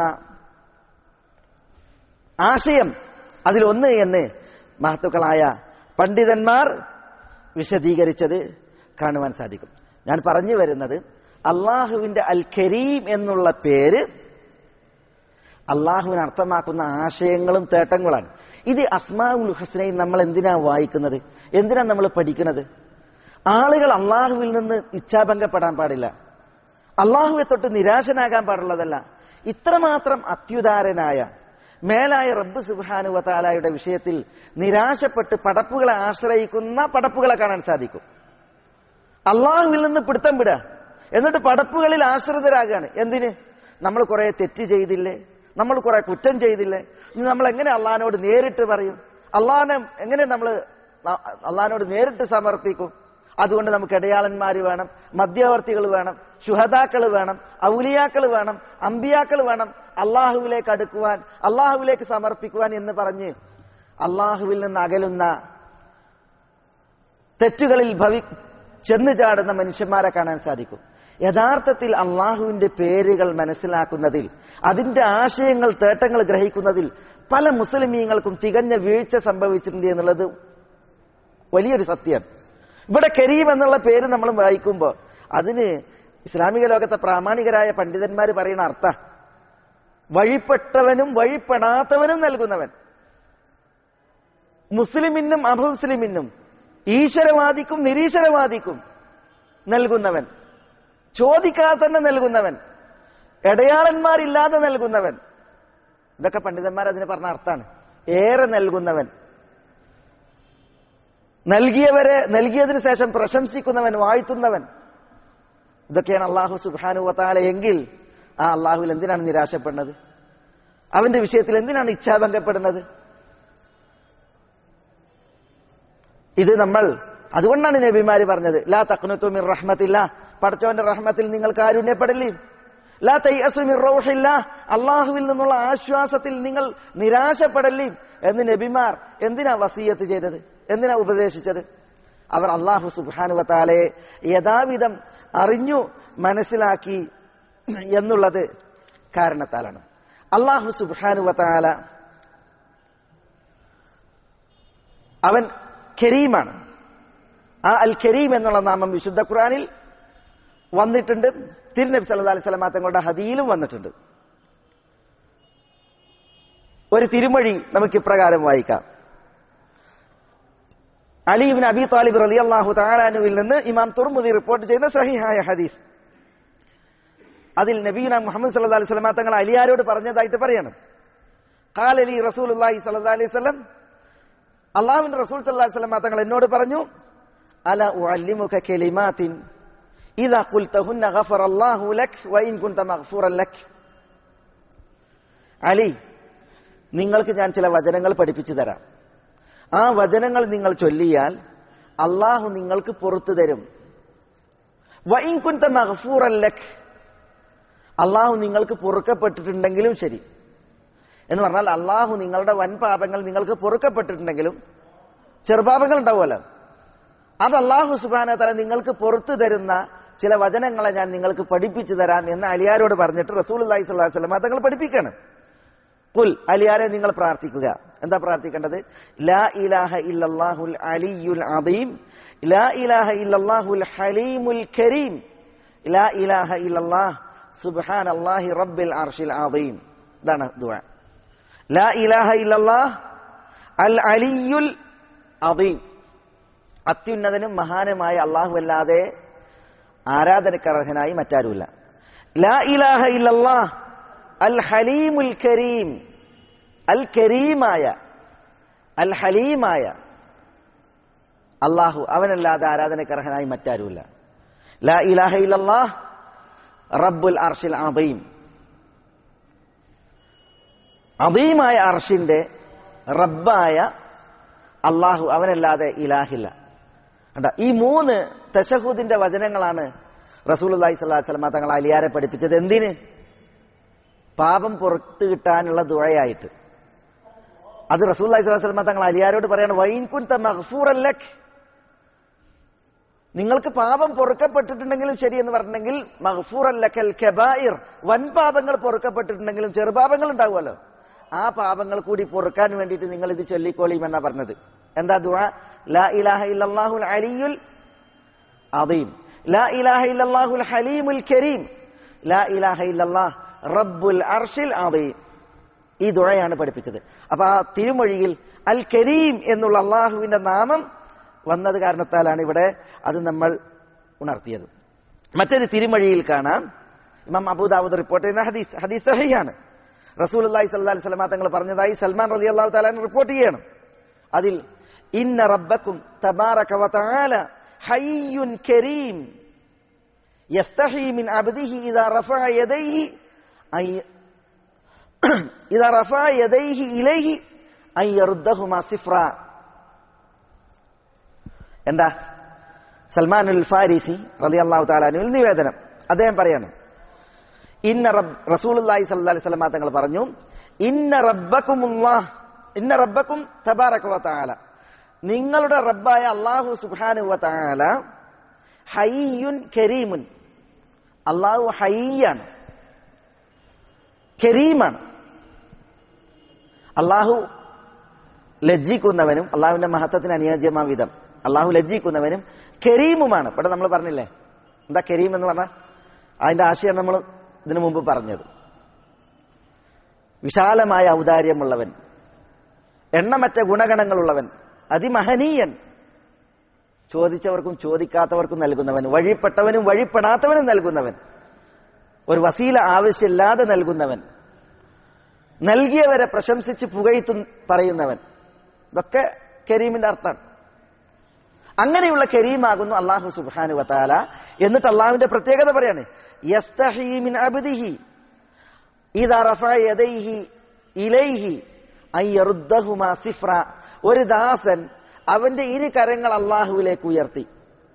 ആശയം അതിലൊന്ന് എന്ന് മഹത്തുക്കളായ പണ്ഡിതന്മാർ വിശദീകരിച്ചത് കാണുവാൻ സാധിക്കും ഞാൻ പറഞ്ഞു വരുന്നത് അള്ളാഹുവിന്റെ അൽ കരീം എന്നുള്ള പേര് അള്ളാഹുവിന് അർത്ഥമാക്കുന്ന ആശയങ്ങളും തേട്ടങ്ങളാണ് ഇത് അസ്മാഉൽ ഹുസ്നയിൽ നമ്മൾ എന്തിനാ വായിക്കുന്നത് എന്തിനാ നമ്മൾ പഠിക്കുന്നത് ആളുകൾ അള്ളാഹുവിൽ നിന്ന് ഇച്ഛാഭംഗപ്പെടാൻ പാടില്ല അള്ളാഹുവെ തൊട്ട് നിരാശനാകാൻ പാടുള്ളതല്ല ഇത്രമാത്രം അത്യുദാരനായ മേലായ റബ്ബ് സുബാനുവ താലായുടെ വിഷയത്തിൽ നിരാശപ്പെട്ട് പടപ്പുകളെ ആശ്രയിക്കുന്ന പടപ്പുകളെ കാണാൻ സാധിക്കും അള്ളാഹുവിൽ നിന്ന് പിടുത്തം വിടുക എന്നിട്ട് പടപ്പുകളിൽ ആശ്രിതരാകാണ് എന്തിന് നമ്മൾ കുറെ തെറ്റ് ചെയ്തില്ലേ നമ്മൾ കുറെ കുറ്റം ചെയ്തില്ലേ ഇനി നമ്മൾ എങ്ങനെ അള്ളഹാനോട് നേരിട്ട് പറയും അള്ളഹാനെ എങ്ങനെ നമ്മൾ അള്ളഹാനോട് നേരിട്ട് സമർപ്പിക്കും അതുകൊണ്ട് നമുക്ക് ഇടയാളന്മാർ വേണം മധ്യവർത്തികൾ വേണം ശുഹതാക്കൾ വേണം ഔലിയാക്കൾ വേണം അമ്പിയാക്കൾ വേണം അള്ളാഹുവിലേക്ക് അടുക്കുവാൻ അള്ളാഹുവിലേക്ക് സമർപ്പിക്കുവാൻ എന്ന് പറഞ്ഞ് അള്ളാഹുവിൽ നിന്ന് അകലുന്ന തെറ്റുകളിൽ ഭവി ചെന്നു ചാടുന്ന മനുഷ്യന്മാരെ കാണാൻ സാധിക്കും യഥാർത്ഥത്തിൽ അള്ളാഹുവിന്റെ പേരുകൾ മനസ്സിലാക്കുന്നതിൽ അതിന്റെ ആശയങ്ങൾ തേട്ടങ്ങൾ ഗ്രഹിക്കുന്നതിൽ പല മുസ്ലിമീങ്ങൾക്കും തികഞ്ഞ വീഴ്ച സംഭവിച്ചിട്ടുണ്ട് എന്നുള്ളത് വലിയൊരു സത്യമാണ് ഇവിടെ കരീം എന്നുള്ള പേര് നമ്മൾ വായിക്കുമ്പോൾ അതിന് ഇസ്ലാമിക ലോകത്തെ പ്രാമാണികരായ പണ്ഡിതന്മാർ പറയുന്ന അർത്ഥ വഴിപ്പെട്ടവനും വഴിപ്പെടാത്തവനും നൽകുന്നവൻ മുസ്ലിമിനും അമുസ്ലിമിനും ഈശ്വരവാദിക്കും നിരീശ്വരവാദിക്കും നൽകുന്നവൻ ചോദിക്കാതെ തന്നെ നൽകുന്നവൻ ഇടയാളന്മാരില്ലാതെ നൽകുന്നവൻ ഇതൊക്കെ പണ്ഡിതന്മാർ അതിന് പറഞ്ഞ അർത്ഥാണ് ഏറെ നൽകുന്നവൻ നൽകിയവരെ നൽകിയതിനു ശേഷം പ്രശംസിക്കുന്നവൻ വാഴ്ത്തുന്നവൻ ഇതൊക്കെയാണ് അള്ളാഹു സുബാനു വത്താല എങ്കിൽ ആ അള്ളാഹുവിൽ എന്തിനാണ് നിരാശപ്പെടുന്നത് അവന്റെ വിഷയത്തിൽ എന്തിനാണ് ഇച്ഛാഭംഗപ്പെടുന്നത് ഇത് നമ്മൾ അതുകൊണ്ടാണ് നബിമാര് പറഞ്ഞത് ലാ തക്നുത്തുമിർ റഹ്മത്തില്ല പടച്ചവന്റെ റഹ്മത്തിൽ നിങ്ങൾ കാരുണ്യപ്പെടല്ലേ ലാ തയ്യസുമിർ റൗഹില്ല അള്ളാഹുവിൽ നിന്നുള്ള ആശ്വാസത്തിൽ നിങ്ങൾ നിരാശപ്പെടല്ലേ എന്ന് നബിമാർ എന്തിനാ വസീയത്ത് ചെയ്തത് എന്തിനാ ഉപദേശിച്ചത് അവർ അള്ളാഹു സുബാനുവത്താലെ യഥാവിധം അറിഞ്ഞു മനസ്സിലാക്കി എന്നുള്ളത് കാരണത്താലാണ് അള്ളാഹു സുബാനുവത്താല അവൻ കരീമാണ് ആ അൽ കരീം എന്നുള്ള നാമം വിശുദ്ധ ഖുറാനിൽ വന്നിട്ടുണ്ട് തിരുനബി സല്ലല്ലാഹു അലൈഹി വസല്ലം തങ്ങളുടെ ഹദിയിലും വന്നിട്ടുണ്ട് ഒരു തിരുമൊഴി നമുക്ക് ഇപ്രകാരം വായിക്കാം അലിബിൻ അബി താലിബ് റലി അള്ളാഹു താലാനുവിൽ നിന്ന് ഇമാം തുർമുദി റിപ്പോർട്ട് ചെയ്യുന്ന സഹിഹായ ഹദീസ് അതിൽ നബീന മുഹമ്മദ് സല്ലല്ലാഹു അലൈഹി വസല്ലം തങ്ങൾ അലിയാരോട് പറഞ്ഞതായിട്ട് പറയണം ഖാൽ അലി റസൂലുള്ളാഹി സ്വല്ലല്ലാഹു അലൈഹി വസല്ലം അള്ളാഹുവിന്റെ റസൂൽ സല്ലല്ലാഹു അലൈഹി വസല്ലം തങ്ങൾ എന്നോട് പറഞ്ഞു അല ഉഅല്ലിമുക കലിമാത്തിൻ ഇദാ ഖുൽതഹുന്ന ഗഫറല്ലാഹു ലക് വഇൻ കുൻത മഗ്ഫൂറൻ ലക് അലി നിങ്ങൾക്ക് ഞാൻ ചില വചനങ്ങൾ പഠിപ്പിച്ചു തരാം ആ വചനങ്ങൾ നിങ്ങൾ ചൊല്ലിയാൽ അള്ളാഹു നിങ്ങൾക്ക് പുറത്തു തരും വഇൻ കുൻത മഗ്ഫൂറൻ ലക് അള്ളാഹു നിങ്ങൾക്ക് പൊറുക്കപ്പെട്ടിട്ടുണ്ടെങ്കിലും ശരി എന്ന് പറഞ്ഞാൽ അള്ളാഹു നിങ്ങളുടെ വൻ പാപങ്ങൾ നിങ്ങൾക്ക് പൊറുക്കപ്പെട്ടിട്ടുണ്ടെങ്കിലും ചെറുപാപങ്ങൾ ഉണ്ടാവുമല്ലോ അത് അള്ളാഹു സുബാന തല നിങ്ങൾക്ക് പുറത്തു തരുന്ന ചില വചനങ്ങളെ ഞാൻ നിങ്ങൾക്ക് പഠിപ്പിച്ചു തരാം എന്ന് അലിയാരോട് പറഞ്ഞിട്ട് റസൂൽ അള്ളാഹി സ്വല്ലാഹു വസ്ലം തങ്ങൾ പഠിപ്പിക്കാണ് കുൽ അലിയാരെ നിങ്ങൾ പ്രാർത്ഥിക്കുക എന്താ പ്രാർത്ഥിക്കേണ്ടത് ലാ ഇലാഹ ഇല്ലല്ലാഹുൽ അലിയുൽ അദീം ലാ ഇലാഹ ഇല്ലല്ലാഹുൽ ഹലീമുൽ കരീം ലാ ഇലാഹ ഇല്ലല്ലാഹ് സുബ്ഹാൻ അല്ലാഹി റബ്ബിൽ അർഷിൽ അദീം ഇതാണ് ദുആ ലാ ഇലാഹ ഇല്ലല്ലാഹ് അൽ അലിയുൽ അദീം അത്യുന്നതനും മഹാനുമായ അള്ളാഹു അല്ലാതെ ആരാധനക്കർഹനായി മറ്റാരുമില്ല ലാ ഇലാഹ ഇല്ലല്ലാ അൽ ഹലീമുൽ കരീം അൽ കരീമായ അൽ ഹലീമായ അള്ളാഹു അവനല്ലാതെ ആരാധനക്കർഹനായി മറ്റാരുമില്ല ലാ ഇലാഹ ഇല്ലല്ലാ റബ്ബുൽ അർഷിൽ അദീം അദീമായ അർഷിന്റെ റബ്ബായ അള്ളാഹു അവനല്ലാതെ ഇലാഹില്ല കണ്ട ഈ മൂന്ന് തശഹൂദിന്റെ വചനങ്ങളാണ് റസൂലുള്ളാഹി സ്വല്ലല്ലാഹു അലൈഹി വസല്ലം തങ്ങൾ അലിയാരെ പഠിപ്പിച്ചത് എന്തിന് പാപം പുറത്തു കിട്ടാനുള്ള ദുഴയായിട്ട് അത് റസൂലുള്ളാഹി സ്വല്ലല്ലാഹു അലൈഹി വസല്ലം തങ്ങൾ അലിയാരോട് പറയാണ് വൈൻ കുൻത മഗ്ഫൂറൻ ലക് നിങ്ങൾക്ക് പാപം പൊറുക്കപ്പെട്ടിട്ടുണ്ടെങ്കിലും ശരി എന്ന് പറഞ്ഞിട്ടുണ്ടെങ്കിൽ മഹ്ഫൂർ ലക്കൽ കബായിർ വൻ പാപങ്ങൾ പൊറുക്കപ്പെട്ടിട്ടുണ്ടെങ്കിലും ചെറുപാപങ്ങൾ ഉണ്ടാവുമല്ലോ ആ പാപങ്ങൾ കൂടി പൊറുക്കാൻ വേണ്ടിയിട്ട് നിങ്ങൾ ഇത് ചൊല്ലിക്കോളിയും എന്നാ പറഞ്ഞത് എന്താ ദുആ ലാ ഇലാഹ ഇല്ലല്ലാഹുൽ അലിയുൽ അദീം ലാ ഇലാഹ ഇല്ലല്ലാഹുൽ ഹലീമുൽ കരീം ലാ ഇലാഹ ഇല്ലല്ലാഹ് റബ്ബുൽ അർഷിൽ അദീം ഈ ദുഴയാണ് പഠിപ്പിച്ചത് അപ്പൊ ആ തിരുമൊഴിയിൽ അൽ കരീം എന്നുള്ള അള്ളാഹുവിന്റെ നാമം വന്നത് കാരണത്താലാണ് ഇവിടെ അത് നമ്മൾ ഉണർത്തിയത് മറ്റൊരു തിരുമൊഴിയിൽ കാണാം ഇമാം അബൂദാവൂദ് റിപ്പോർട്ട് ചെയ്യുന്ന ഹദീസ് ഹദീസ് സഹിയാണ് റസൂൽ അള്ളാഹി സല്ലാ സ്വലമ തങ്ങൾ പറഞ്ഞതായി സൽമാൻ റലി അള്ളാഹു താലാൻ റിപ്പോർട്ട് ചെയ്യണം അതിൽ ഇന്ന റബ്ബക്കും തബാറക വതആല ഹയ്യുൻ കരീം യസ്തഹി മിൻ അബ്ദിഹി ഇദാ റഫഅ യദൈഹി അൻ ഇദാ റഫഅ യദൈഹി ഇലൈഹി അൻ യറുദ്ദഹുമാ സിഫ്ര എന്താ സൽമാനുൽ ഫാരിസി റളിയല്ലാഹു തആലാനുവിൽ നിവേദനം അദ്ദേഹം പറയാണ് ഇന്ന റബ്ബ് റസൂലുള്ളാഹി സ്വല്ലല്ലാഹി അലൈഹി വസല്ലം തങ്ങൾ പറഞ്ഞു ഇന്ന റബ്ബക്കുമുല്ലാഹ് ഇന്ന റബ്ബക്കും തബാറക വ തആല നിങ്ങളുടെ റബ്ബായ അല്ലാഹു സുബ്ഹാനഹു വ തആല ഹയ്യുൻ കരീമുൻ അല്ലാഹു ഹയ്യാണ് കരീമാണ് അള്ളാഹു ലജ്ജിക്കുന്നവനും അള്ളാഹുവിന്റെ മഹത്വത്തിന് അനുയോജ്യമായ വിധം അള്ളാഹു ലജ്ജിക്കുന്നവനും കരീമുമാണ് ഇവിടെ നമ്മൾ പറഞ്ഞില്ലേ എന്താ കരീം എന്ന് പറഞ്ഞാൽ അതിന്റെ ആശയം നമ്മൾ ഇതിനു മുമ്പ് പറഞ്ഞത് വിശാലമായ ഔദാര്യമുള്ളവൻ എണ്ണമറ്റ ഗുണഗണങ്ങളുള്ളവൻ അതിമഹനീയൻ ചോദിച്ചവർക്കും ചോദിക്കാത്തവർക്കും നൽകുന്നവൻ വഴിപ്പെട്ടവനും വഴിപ്പെടാത്തവനും നൽകുന്നവൻ ഒരു വസീല ആവശ്യമില്ലാതെ നൽകുന്നവൻ നൽകിയവരെ പ്രശംസിച്ച് പുകഴ്ത്തു പറയുന്നവൻ ഇതൊക്കെ കരീമിന്റെ അർത്ഥമാണ് അങ്ങനെയുള്ള കരീമാകുന്നു അള്ളാഹു സുബാനു വത്താല എന്നിട്ട് അള്ളാഹുവിന്റെ പ്രത്യേകത പറയാണ് യസ്തഹീമിൻ അബ്ദിഹി ഇദാ റഫഅ യദൈഹി ഇലൈഹി അൻ യറുദ്ദഹുമാ സിഫ്ര ഒരു ദാസൻ അവന്റെ ഇരു കരങ്ങൾ അള്ളാഹുവിലേക്ക് ഉയർത്തി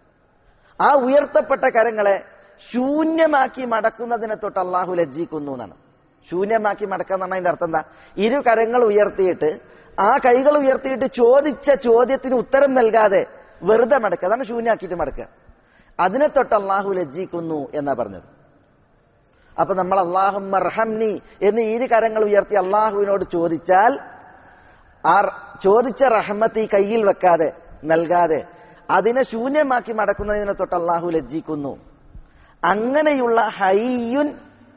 ആ ഉയർത്തപ്പെട്ട കരങ്ങളെ ശൂന്യമാക്കി മടക്കുന്നതിനെ തൊട്ട് അള്ളാഹു ലജ്ജിക്കുന്നു എന്നാണ് ശൂന്യമാക്കി മടക്കുക എന്ന് പറഞ്ഞാൽ അതിന്റെ അർത്ഥം എന്താ ഇരു കരങ്ങൾ ഉയർത്തിയിട്ട് ആ കൈകൾ ഉയർത്തിയിട്ട് ചോദിച്ച ചോദ്യത്തിന് ഉത്തരം നൽകാതെ വെറുതെ മടക്കുക അതാണ് ശൂന്യാക്കിയിട്ട് മടക്കുക അതിനെ തൊട്ട് അള്ളാഹു ലജ്ജിക്കുന്നു എന്നാ പറഞ്ഞത് അപ്പൊ നമ്മൾ അള്ളാഹു മർഹംനി എന്ന് ഇരു കരങ്ങൾ ഉയർത്തി അള്ളാഹുവിനോട് ചോദിച്ചാൽ ആ ചോദിച്ച റഹ്മത്ത് ഈ കയ്യിൽ വെക്കാതെ നൽകാതെ അതിനെ ശൂന്യമാക്കി മടക്കുന്നതിനെ തൊട്ട് അള്ളാഹു ലജ്ജിക്കുന്നു അങ്ങനെയുള്ള ഹയ്യുൻ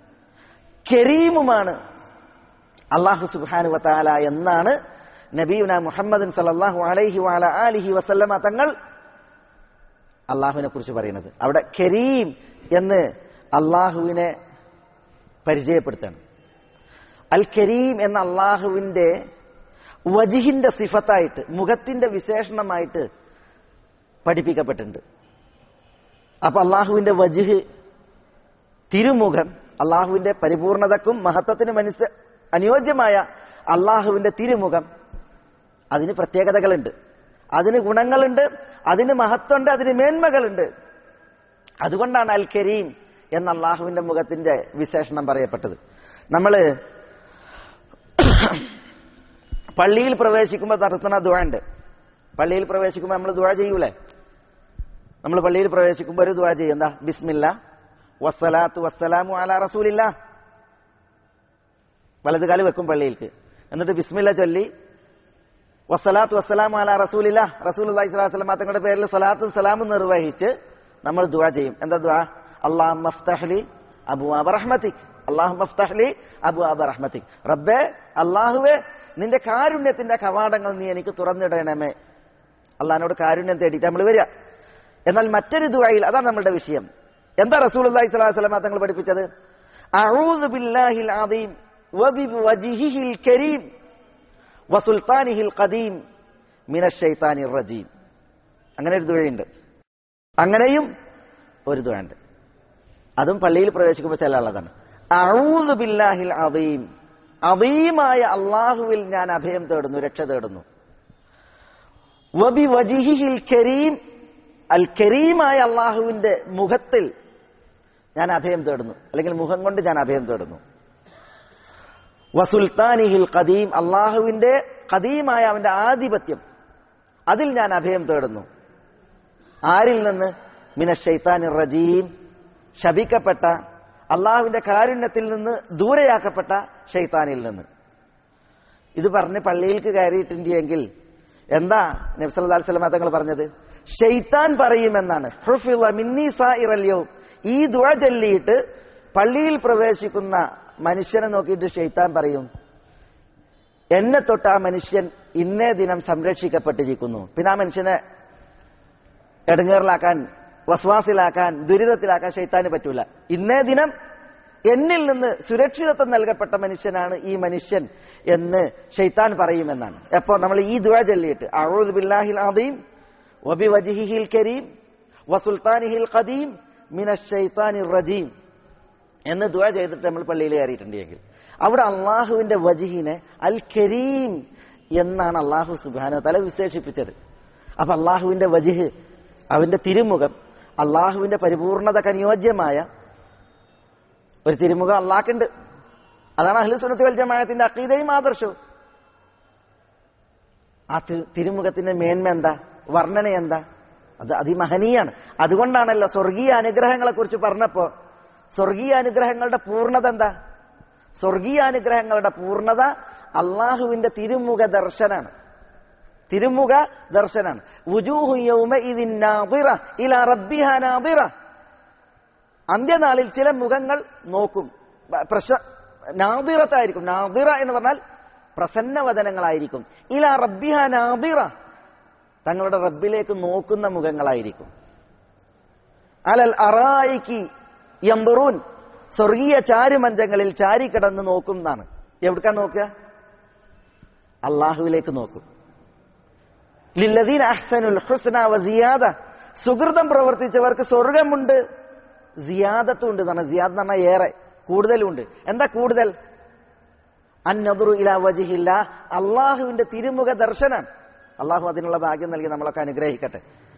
കരീമുമാണ് അള്ളാഹു സുബാനു വത്താല എന്നാണ് നബീന മുഹമ്മദ് സല്ലാഹു അലൈഹി വാല അലിഹി വസല്ലമ തങ്ങൾ അള്ളാഹുവിനെ കുറിച്ച് പറയുന്നത് അവിടെ കരീം എന്ന് അള്ളാഹുവിനെ പരിചയപ്പെടുത്താണ് അൽ കരീം എന്ന അള്ളാഹുവിന്റെ വജിഹിന്റെ സിഫത്തായിട്ട് മുഖത്തിന്റെ വിശേഷണമായിട്ട് പഠിപ്പിക്കപ്പെട്ടിട്ടുണ്ട് അപ്പൊ അള്ളാഹുവിന്റെ വജിഹ് തിരുമുഖം അള്ളാഹുവിന്റെ പരിപൂർണതക്കും മഹത്വത്തിനും അനുസ അനുയോജ്യമായ അള്ളാഹുവിന്റെ തിരുമുഖം അതിന് പ്രത്യേകതകളുണ്ട് അതിന് ഗുണങ്ങളുണ്ട് അതിന് മഹത്വമുണ്ട് അതിന് മേന്മകളുണ്ട് അതുകൊണ്ടാണ് അൽ കരീം എന്ന അള്ളാഹുവിന്റെ മുഖത്തിന്റെ വിശേഷണം പറയപ്പെട്ടത് നമ്മള് പള്ളിയിൽ പ്രവേശിക്കുമ്പോൾ നടത്തുന്ന ദുഴ ഉണ്ട് പള്ളിയിൽ പ്രവേശിക്കുമ്പോൾ നമ്മൾ ദുഴ ചെയ്യൂലേ നമ്മൾ പള്ളിയിൽ പ്രവേശിക്കുമ്പോൾ ഒരു ദുഴ ചെയ്യും എന്താ ബിസ്മില്ല വസ്സലാത്തു വസ്സലാമു അല റസൂലില്ല വലത് കാല് വെക്കും പള്ളിയിൽക്ക് എന്നിട്ട് ബിസ്മില്ല ചൊല്ലി വസ്സലാത്തു വസ്സലാമു അല റസൂലില്ല റസൂൽ അള്ളഹി സ്വലാസ്ലം തങ്ങളുടെ പേരിൽ സലാത്തും സലാമും നിർവഹിച്ച് നമ്മൾ ദുആ ചെയ്യും എന്താ ദുആ അള്ളാഹ് മഫ്തഹ്ലി അബു അബ റഹ്മത്തിക് അള്ളാഹു മഫ്തഹ്ലി അബു അബ റഹ്മത്തിക് റബ്ബേ അള്ളാഹുവേ നിന്റെ കാരുണ്യത്തിന്റെ കവാടങ്ങൾ നീ എനിക്ക് തുറന്നിടണമേ അള്ളഹാനോട് കാരുണ്യം തേടിയിട്ട് നമ്മൾ വരിക എന്നാൽ മറ്റൊരു ദുആയിൽ അതാണ് നമ്മളുടെ വിഷയം എന്താ റസൂൽ അള്ളാഹി സ്വലാഹു വസ്ലമ തങ്ങൾ പഠിപ്പിച്ചത് അഊദു ബില്ലാഹിൽ അദീം വബിവജിഹിൽ കരീം വസുൽത്താനിഹിൽ ഖദീം മിനശൈത്താനിർ റജീം അങ്ങനെ ഒരു ദുഴയുണ്ട് അങ്ങനെയും ഒരു ദുഴയുണ്ട് അതും പള്ളിയിൽ പ്രവേശിക്കുമ്പോൾ ചില ഉള്ളതാണ് അഊദു ബില്ലാഹിൽ അദീം അദീമായ അള്ളാഹുവിൽ ഞാൻ അഭയം തേടുന്നു രക്ഷ തേടുന്നു വബി വജിഹിൽ കരീം അൽ കരീമായ അള്ളാഹുവിന്റെ മുഖത്തിൽ ഞാൻ അഭയം തേടുന്നു അല്ലെങ്കിൽ മുഖം കൊണ്ട് ഞാൻ അഭയം തേടുന്നു വസുൽത്താനിഹിൽ ഖദീം അള്ളാഹുവിന്റെ ഖദീമായ അവന്റെ ആധിപത്യം അതിൽ ഞാൻ അഭയം തേടുന്നു ആരിൽ നിന്ന് മിന ഷെയ്ത്താനി റജീം ശപിക്കപ്പെട്ട അള്ളാഹുവിന്റെ കാരുണ്യത്തിൽ നിന്ന് ദൂരെയാക്കപ്പെട്ട ഷെയ്ത്താനിൽ നിന്ന് ഇത് പറഞ്ഞ് പള്ളിയിലേക്ക് കയറിയിട്ടുണ്ടെങ്കിൽ എന്താ നബ്സല്ലാ സ്വലമ തങ്ങൾ പറഞ്ഞത് ഷെയ്ത്താൻ പറയുമെന്നാണ് ഹുഫിള മിന്നി സായിറല്യോ ഈ ദുഴ ചൊല്ലിയിട്ട് പള്ളിയിൽ പ്രവേശിക്കുന്ന മനുഷ്യനെ നോക്കിയിട്ട് ഷെയ്ത്താൻ പറയും എന്നെ തൊട്ട് ആ മനുഷ്യൻ ഇന്നേ ദിനം സംരക്ഷിക്കപ്പെട്ടിരിക്കുന്നു പിന്നെ ആ മനുഷ്യനെ എടങ്ങേറിലാക്കാൻ വസ്വാസിലാക്കാൻ ദുരിതത്തിലാക്കാൻ ഷെയ്ത്താന് പറ്റൂല ഇന്നേ ദിനം എന്നിൽ നിന്ന് സുരക്ഷിതത്വം നൽകപ്പെട്ട മനുഷ്യനാണ് ഈ മനുഷ്യൻ എന്ന് ഷെയ്ത്താൻ പറയുമെന്നാണ് എപ്പോ നമ്മൾ ഈ ദുഴ ചൊല്ലിയിട്ട് അഴൂദ് ബില്ലാഹിൽ അദീം വബി വജിഹിൽ കരീം വസുൽത്താനിഹിൽ ഖദീം മിന ഷെയ്ത്താനിർ റജീം എന്ന് ദുഴ ചെയ്തിട്ട് നമ്മൾ പള്ളിയിൽ കയറിയിട്ടുണ്ടെങ്കിൽ അവിടെ അള്ളാഹുവിന്റെ വജിഹിനെ അൽ കരീം എന്നാണ് അള്ളാഹു സുബാന തല വിശേഷിപ്പിച്ചത് അപ്പൊ അള്ളാഹുവിന്റെ വജിഹ് അവന്റെ തിരുമുഖം അള്ളാഹുവിന്റെ പരിപൂർണതക്ക് അനുയോജ്യമായ ഒരു തിരുമുഖം അള്ളാഹ്ക്കുണ്ട് അതാണ് അഹ്ലു സുന്നത്തി വൽ ജമാഅത്തിന്റെ അക്കീതയും ആദർശവും ആ തി- തിരുമുഖത്തിന്റെ മേന്മ എന്താ വർണ്ണന എന്താ അത് അതിമഹനീയാണ് അതുകൊണ്ടാണല്ലോ സ്വർഗീയ അനുഗ്രഹങ്ങളെ കുറിച്ച് പറഞ്ഞപ്പോ സ്വർഗീയ അനുഗ്രഹങ്ങളുടെ പൂർണ്ണത എന്താ സ്വർഗീയ അനുഗ്രഹങ്ങളുടെ പൂർണ്ണത അള്ളാഹുവിന്റെ തിരുമുഖ ദർശനാണ് തിരുമുഖ ദർശനാണ് വുജൂഹു യൗമഇദിൻ നാദിറ ഇലാ റബ്ബിഹാ നാദിറ അന്ത്യനാളിൽ ചില മുഖങ്ങൾ നോക്കും ബ- പ്രശ നാദിറത്തായിരിക്കും നാദിറ എന്ന് പറഞ്ഞാൽ പ്രസന്നവദനങ്ങളായിരിക്കും ഇലാ റബ്ബിഹ നാദിറ തങ്ങളുടെ റബ്ബിലേക്ക് നോക്കുന്ന മുഖങ്ങളായിരിക്കും അലൽ അറായിക്ക് യമ്പറൂൻ സ്വർഗീയ ചാരുമഞ്ചങ്ങളിൽ ചാരിക്കിടന്ന് നോക്കും എന്നാണ് എവിടേക്കാ നോക്കുക അള്ളാഹുവിലേക്ക് നോക്കും ലില്ലദീൻ അഹ്സനുൽ ഹുസ്ന വ സിയാദ സുഹൃതം പ്രവർത്തിച്ചവർക്ക് സ്വർഗമുണ്ട് സിയാദത്തും ഉണ്ട് എന്നാണ് സിയാദ് എന്ന് പറഞ്ഞാൽ ഏറെ കൂടുതലുണ്ട് എന്താ കൂടുതൽ അന്നദുറു ഇലാ വജിഹില്ല അള്ളാഹുവിന്റെ തിരുമുഖ ദർശനാണ് അള്ളാഹു അതിനുള്ള ഭാഗ്യം നൽകി നമ്മളൊക്കെ അനുഗ്രഹിക്കട്ടെ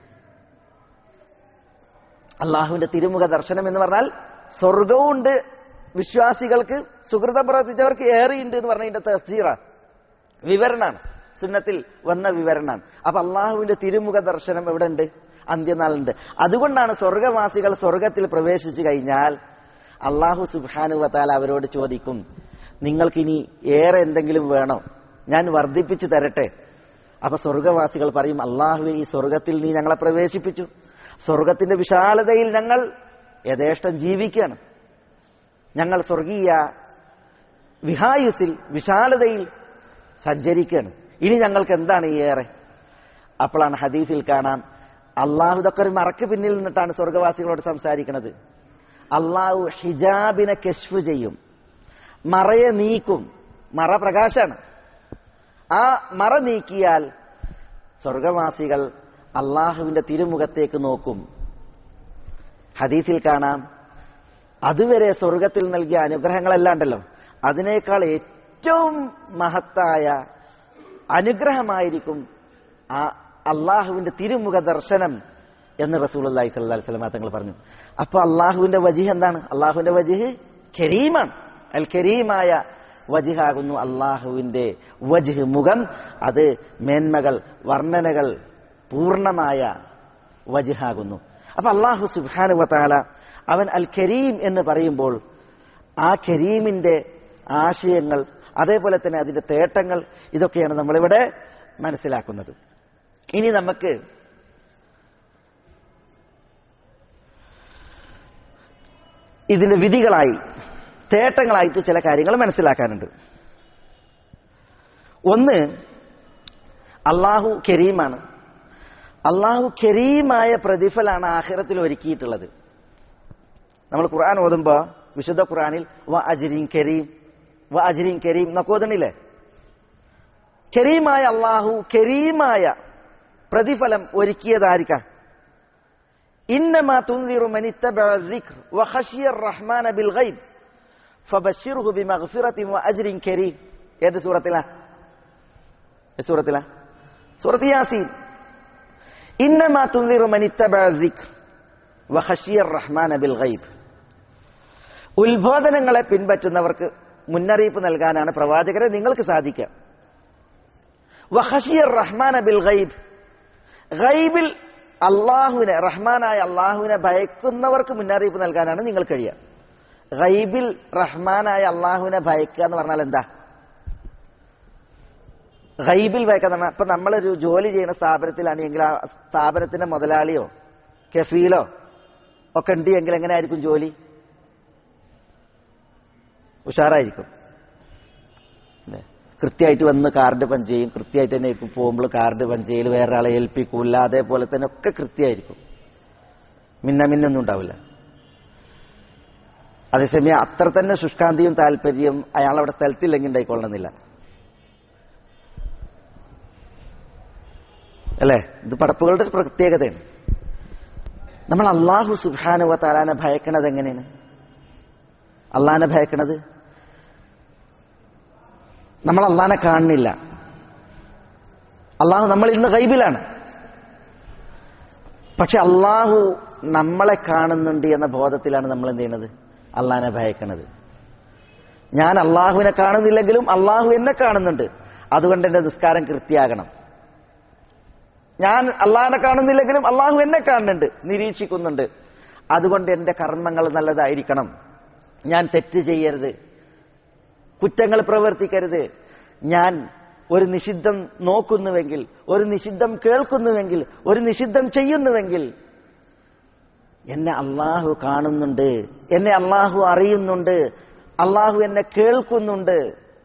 അള്ളാഹുവിന്റെ തിരുമുഖ ദർശനം എന്ന് പറഞ്ഞാൽ സ്വർഗവും ഉണ്ട് വിശ്വാസികൾക്ക് സുഹൃതം പ്രവർത്തിച്ചവർക്ക് ഏറെയുണ്ട് എന്ന് പറഞ്ഞതിന്റെ തഫ്സീറ വിവരണാണ് സുന്നത്തിൽ വന്ന വിവരണാണ് അപ്പൊ അള്ളാഹുവിന്റെ തിരുമുഖ ദർശനം എവിടെ ഉണ്ട് അന്ത്യനാളുണ്ട് അതുകൊണ്ടാണ് സ്വർഗവാസികൾ സ്വർഗത്തിൽ പ്രവേശിച്ചു കഴിഞ്ഞാൽ അള്ളാഹു സുബാനുവത്താൽ അവരോട് ചോദിക്കും നിങ്ങൾക്കിനി ഏറെ എന്തെങ്കിലും വേണോ ഞാൻ വർദ്ധിപ്പിച്ചു തരട്ടെ അപ്പൊ സ്വർഗവാസികൾ പറയും അള്ളാഹു ഈ സ്വർഗത്തിൽ നീ ഞങ്ങളെ പ്രവേശിപ്പിച്ചു സ്വർഗത്തിന്റെ വിശാലതയിൽ ഞങ്ങൾ യഥേഷ്ടം ജീവിക്കുകയാണ് ഞങ്ങൾ സ്വർഗീയ വിഹായുസിൽ വിശാലതയിൽ സഞ്ചരിക്കുകയാണ് ഇനി ഞങ്ങൾക്ക് എന്താണ് ഈ ഏറെ അപ്പോഴാണ് ഹദീസിൽ കാണാം അള്ളാഹു ഇതൊക്കെ ഒരു മറക്ക് പിന്നിൽ നിന്നിട്ടാണ് സ്വർഗവാസികളോട് സംസാരിക്കുന്നത് അള്ളാഹു ഹിജാബിനെ കെഷ്ഫ് ചെയ്യും മറയെ നീക്കും മറ പ്രകാശാണ് ആ മറ നീക്കിയാൽ സ്വർഗവാസികൾ അള്ളാഹുവിന്റെ തിരുമുഖത്തേക്ക് നോക്കും ഹദീസിൽ കാണാം അതുവരെ സ്വർഗത്തിൽ നൽകിയ അനുഗ്രഹങ്ങളെല്ലാം ഉണ്ടല്ലോ അതിനേക്കാൾ ഏറ്റവും മഹത്തായ അനുഗ്രഹമായിരിക്കും ആ അള്ളാഹുവിന്റെ തിരുമുഖ ദർശനം എന്ന് റസൂൽ അള്ളാഹി സ്വല്ലി സ്വലമ തങ്ങൾ പറഞ്ഞു അപ്പൊ അള്ളാഹുവിന്റെ വജിഹ് എന്താണ് അള്ളാഹുവിന്റെ വജിഹ് കരീമാണ് അൽ കരീമായ വജിഹാകുന്നു അള്ളാഹുവിന്റെ വജിഹ് മുഖം അത് മേന്മകൾ വർണ്ണനകൾ പൂർണ്ണമായ വജിഹാകുന്നു അപ്പൊ അള്ളാഹു സുബാനുവത്താല അവൻ അൽ കരീം എന്ന് പറയുമ്പോൾ ആ കരീമിന്റെ ആശയങ്ങൾ അതേപോലെ തന്നെ അതിന്റെ തേട്ടങ്ങൾ ഇതൊക്കെയാണ് നമ്മളിവിടെ മനസ്സിലാക്കുന്നത് ഇനി നമുക്ക് ഇതിന്റെ വിധികളായി തേട്ടങ്ങളായിട്ട് ചില കാര്യങ്ങൾ മനസ്സിലാക്കാനുണ്ട് ഒന്ന് അള്ളാഹു കരീമാണ് അള്ളാഹു കരീമായ പ്രതിഫലാണ് ആഖിറത്തിൽ ഒരുക്കിയിട്ടുള്ളത് നമ്മൾ ഖുർആൻ ഓതുമ്പോ വിശുദ്ധ ഖുർആനിൽ വ അജ്രീൻ കരീം വ അജ്രീൻ കരീം എന്നൊക്കെ ഓതണില്ലേ കരീമായ അള്ളാഹു കരീമായ പ്രതിഫലം ഒരുക്കിയതായിരിക്കാം ഇന്നമാ തുൻദിറു മൻ ഇത്തബഅ الذിക്ർ വഖശിയ الرحمن بالغيب فبشره بمغفرة وأجر كريم ഏത് സൂറത്തിലാ ഏത് സൂറത്തിലാ സൂറത്ത് യാസീൻ ഇന്നമാ തുൻദിറു മൻ ഇത്തബഅ الذിക്ർ വഖശിയ الرحمن بالغيب ഉത്ബോധനങ്ങളെ പിൻപറ്റുന്നവർക്ക് മുന്നറിയിപ്പ് നൽകാനാണ് പ്രവാചകരെ നിങ്ങൾക്ക് സാധിക്കുക വഖശിയ റഹ്മാന ബിൽ ഗൈബ് ഗൈബിൽ അള്ളാഹുവിനെ റഹ്മാനായ അള്ളാഹുവിനെ ഭയക്കുന്നവർക്ക് മുന്നറിയിപ്പ് നൽകാനാണ് നിങ്ങൾ കഴിയുക ഗൈബിൽ റഹ്മാനായ അള്ളാഹുവിനെ ഭയക്കുക എന്ന് പറഞ്ഞാൽ എന്താ ഗൈബിൽ ഭയക്കുക എന്ന് പറഞ്ഞാൽ ഇപ്പൊ നമ്മളൊരു ജോലി ചെയ്യുന്ന സ്ഥാപനത്തിലാണെങ്കിൽ ആ സ്ഥാപനത്തിന്റെ മുതലാളിയോ കഫീലോ ഒക്കെ ഉണ്ട് എങ്കിൽ എങ്ങനെയായിരിക്കും ജോലി ഉഷാറായിരിക്കും അല്ലേ? കൃത്യമായിട്ട് വന്ന് കാർഡ് പഞ്ച് ചെയ്യും കൃത്യമായിട്ട് തന്നെ ഇപ്പം പോകുമ്പോൾ കാർഡ് പഞ്ച് ചെയ്യൽ വേറെ ആളെ ഏൽപ്പിക്കൂല അതേപോലെ തന്നെ ഒക്കെ കൃത്യമായിരിക്കും മിന്ന മിന്നൊന്നും ഉണ്ടാവില്ല അതേസമയം അത്ര തന്നെ ശുഷ്കാന്തിയും താല്പര്യവും അയാൾ അവിടെ സ്ഥലത്തില്ലെങ്കിൽ ഉണ്ടായിക്കൊള്ളണമെന്നില്ല അല്ലേ ഇത് പടപ്പുകളുടെ ഒരു പ്രത്യേകതയാണ് നമ്മൾ അള്ളാഹു സുബാനുവ താലാനെ ഭയക്കണത് എങ്ങനെയാണ് അള്ളാഹിനെ ഭയക്കണത് നമ്മൾ അള്ളാഹിനെ കാണുന്നില്ല അള്ളാഹു നമ്മൾ ഇന്ന് ഗൈബിലാണ് പക്ഷെ അള്ളാഹു നമ്മളെ കാണുന്നുണ്ട് എന്ന ബോധത്തിലാണ് നമ്മൾ എന്ത് ചെയ്യുന്നത് അള്ളാഹിനെ ഭയക്കണത് ഞാൻ അള്ളാഹുവിനെ കാണുന്നില്ലെങ്കിലും അള്ളാഹു എന്നെ കാണുന്നുണ്ട് അതുകൊണ്ട് എന്റെ നിസ്കാരം കൃത്യാകണം ഞാൻ അള്ളാഹിനെ കാണുന്നില്ലെങ്കിലും അള്ളാഹു എന്നെ കാണുന്നുണ്ട് നിരീക്ഷിക്കുന്നുണ്ട് അതുകൊണ്ട് എന്റെ കർമ്മങ്ങൾ നല്ലതായിരിക്കണം ഞാൻ തെറ്റ് ചെയ്യരുത് കുറ്റങ്ങൾ പ്രവർത്തിക്കരുത് ഞാൻ ഒരു നിഷിദ്ധം നോക്കുന്നുവെങ്കിൽ ഒരു നിഷിദ്ധം കേൾക്കുന്നുവെങ്കിൽ ഒരു നിഷിദ്ധം ചെയ്യുന്നുവെങ്കിൽ എന്നെ അള്ളാഹു കാണുന്നുണ്ട് എന്നെ അള്ളാഹു അറിയുന്നുണ്ട് അള്ളാഹു എന്നെ കേൾക്കുന്നുണ്ട്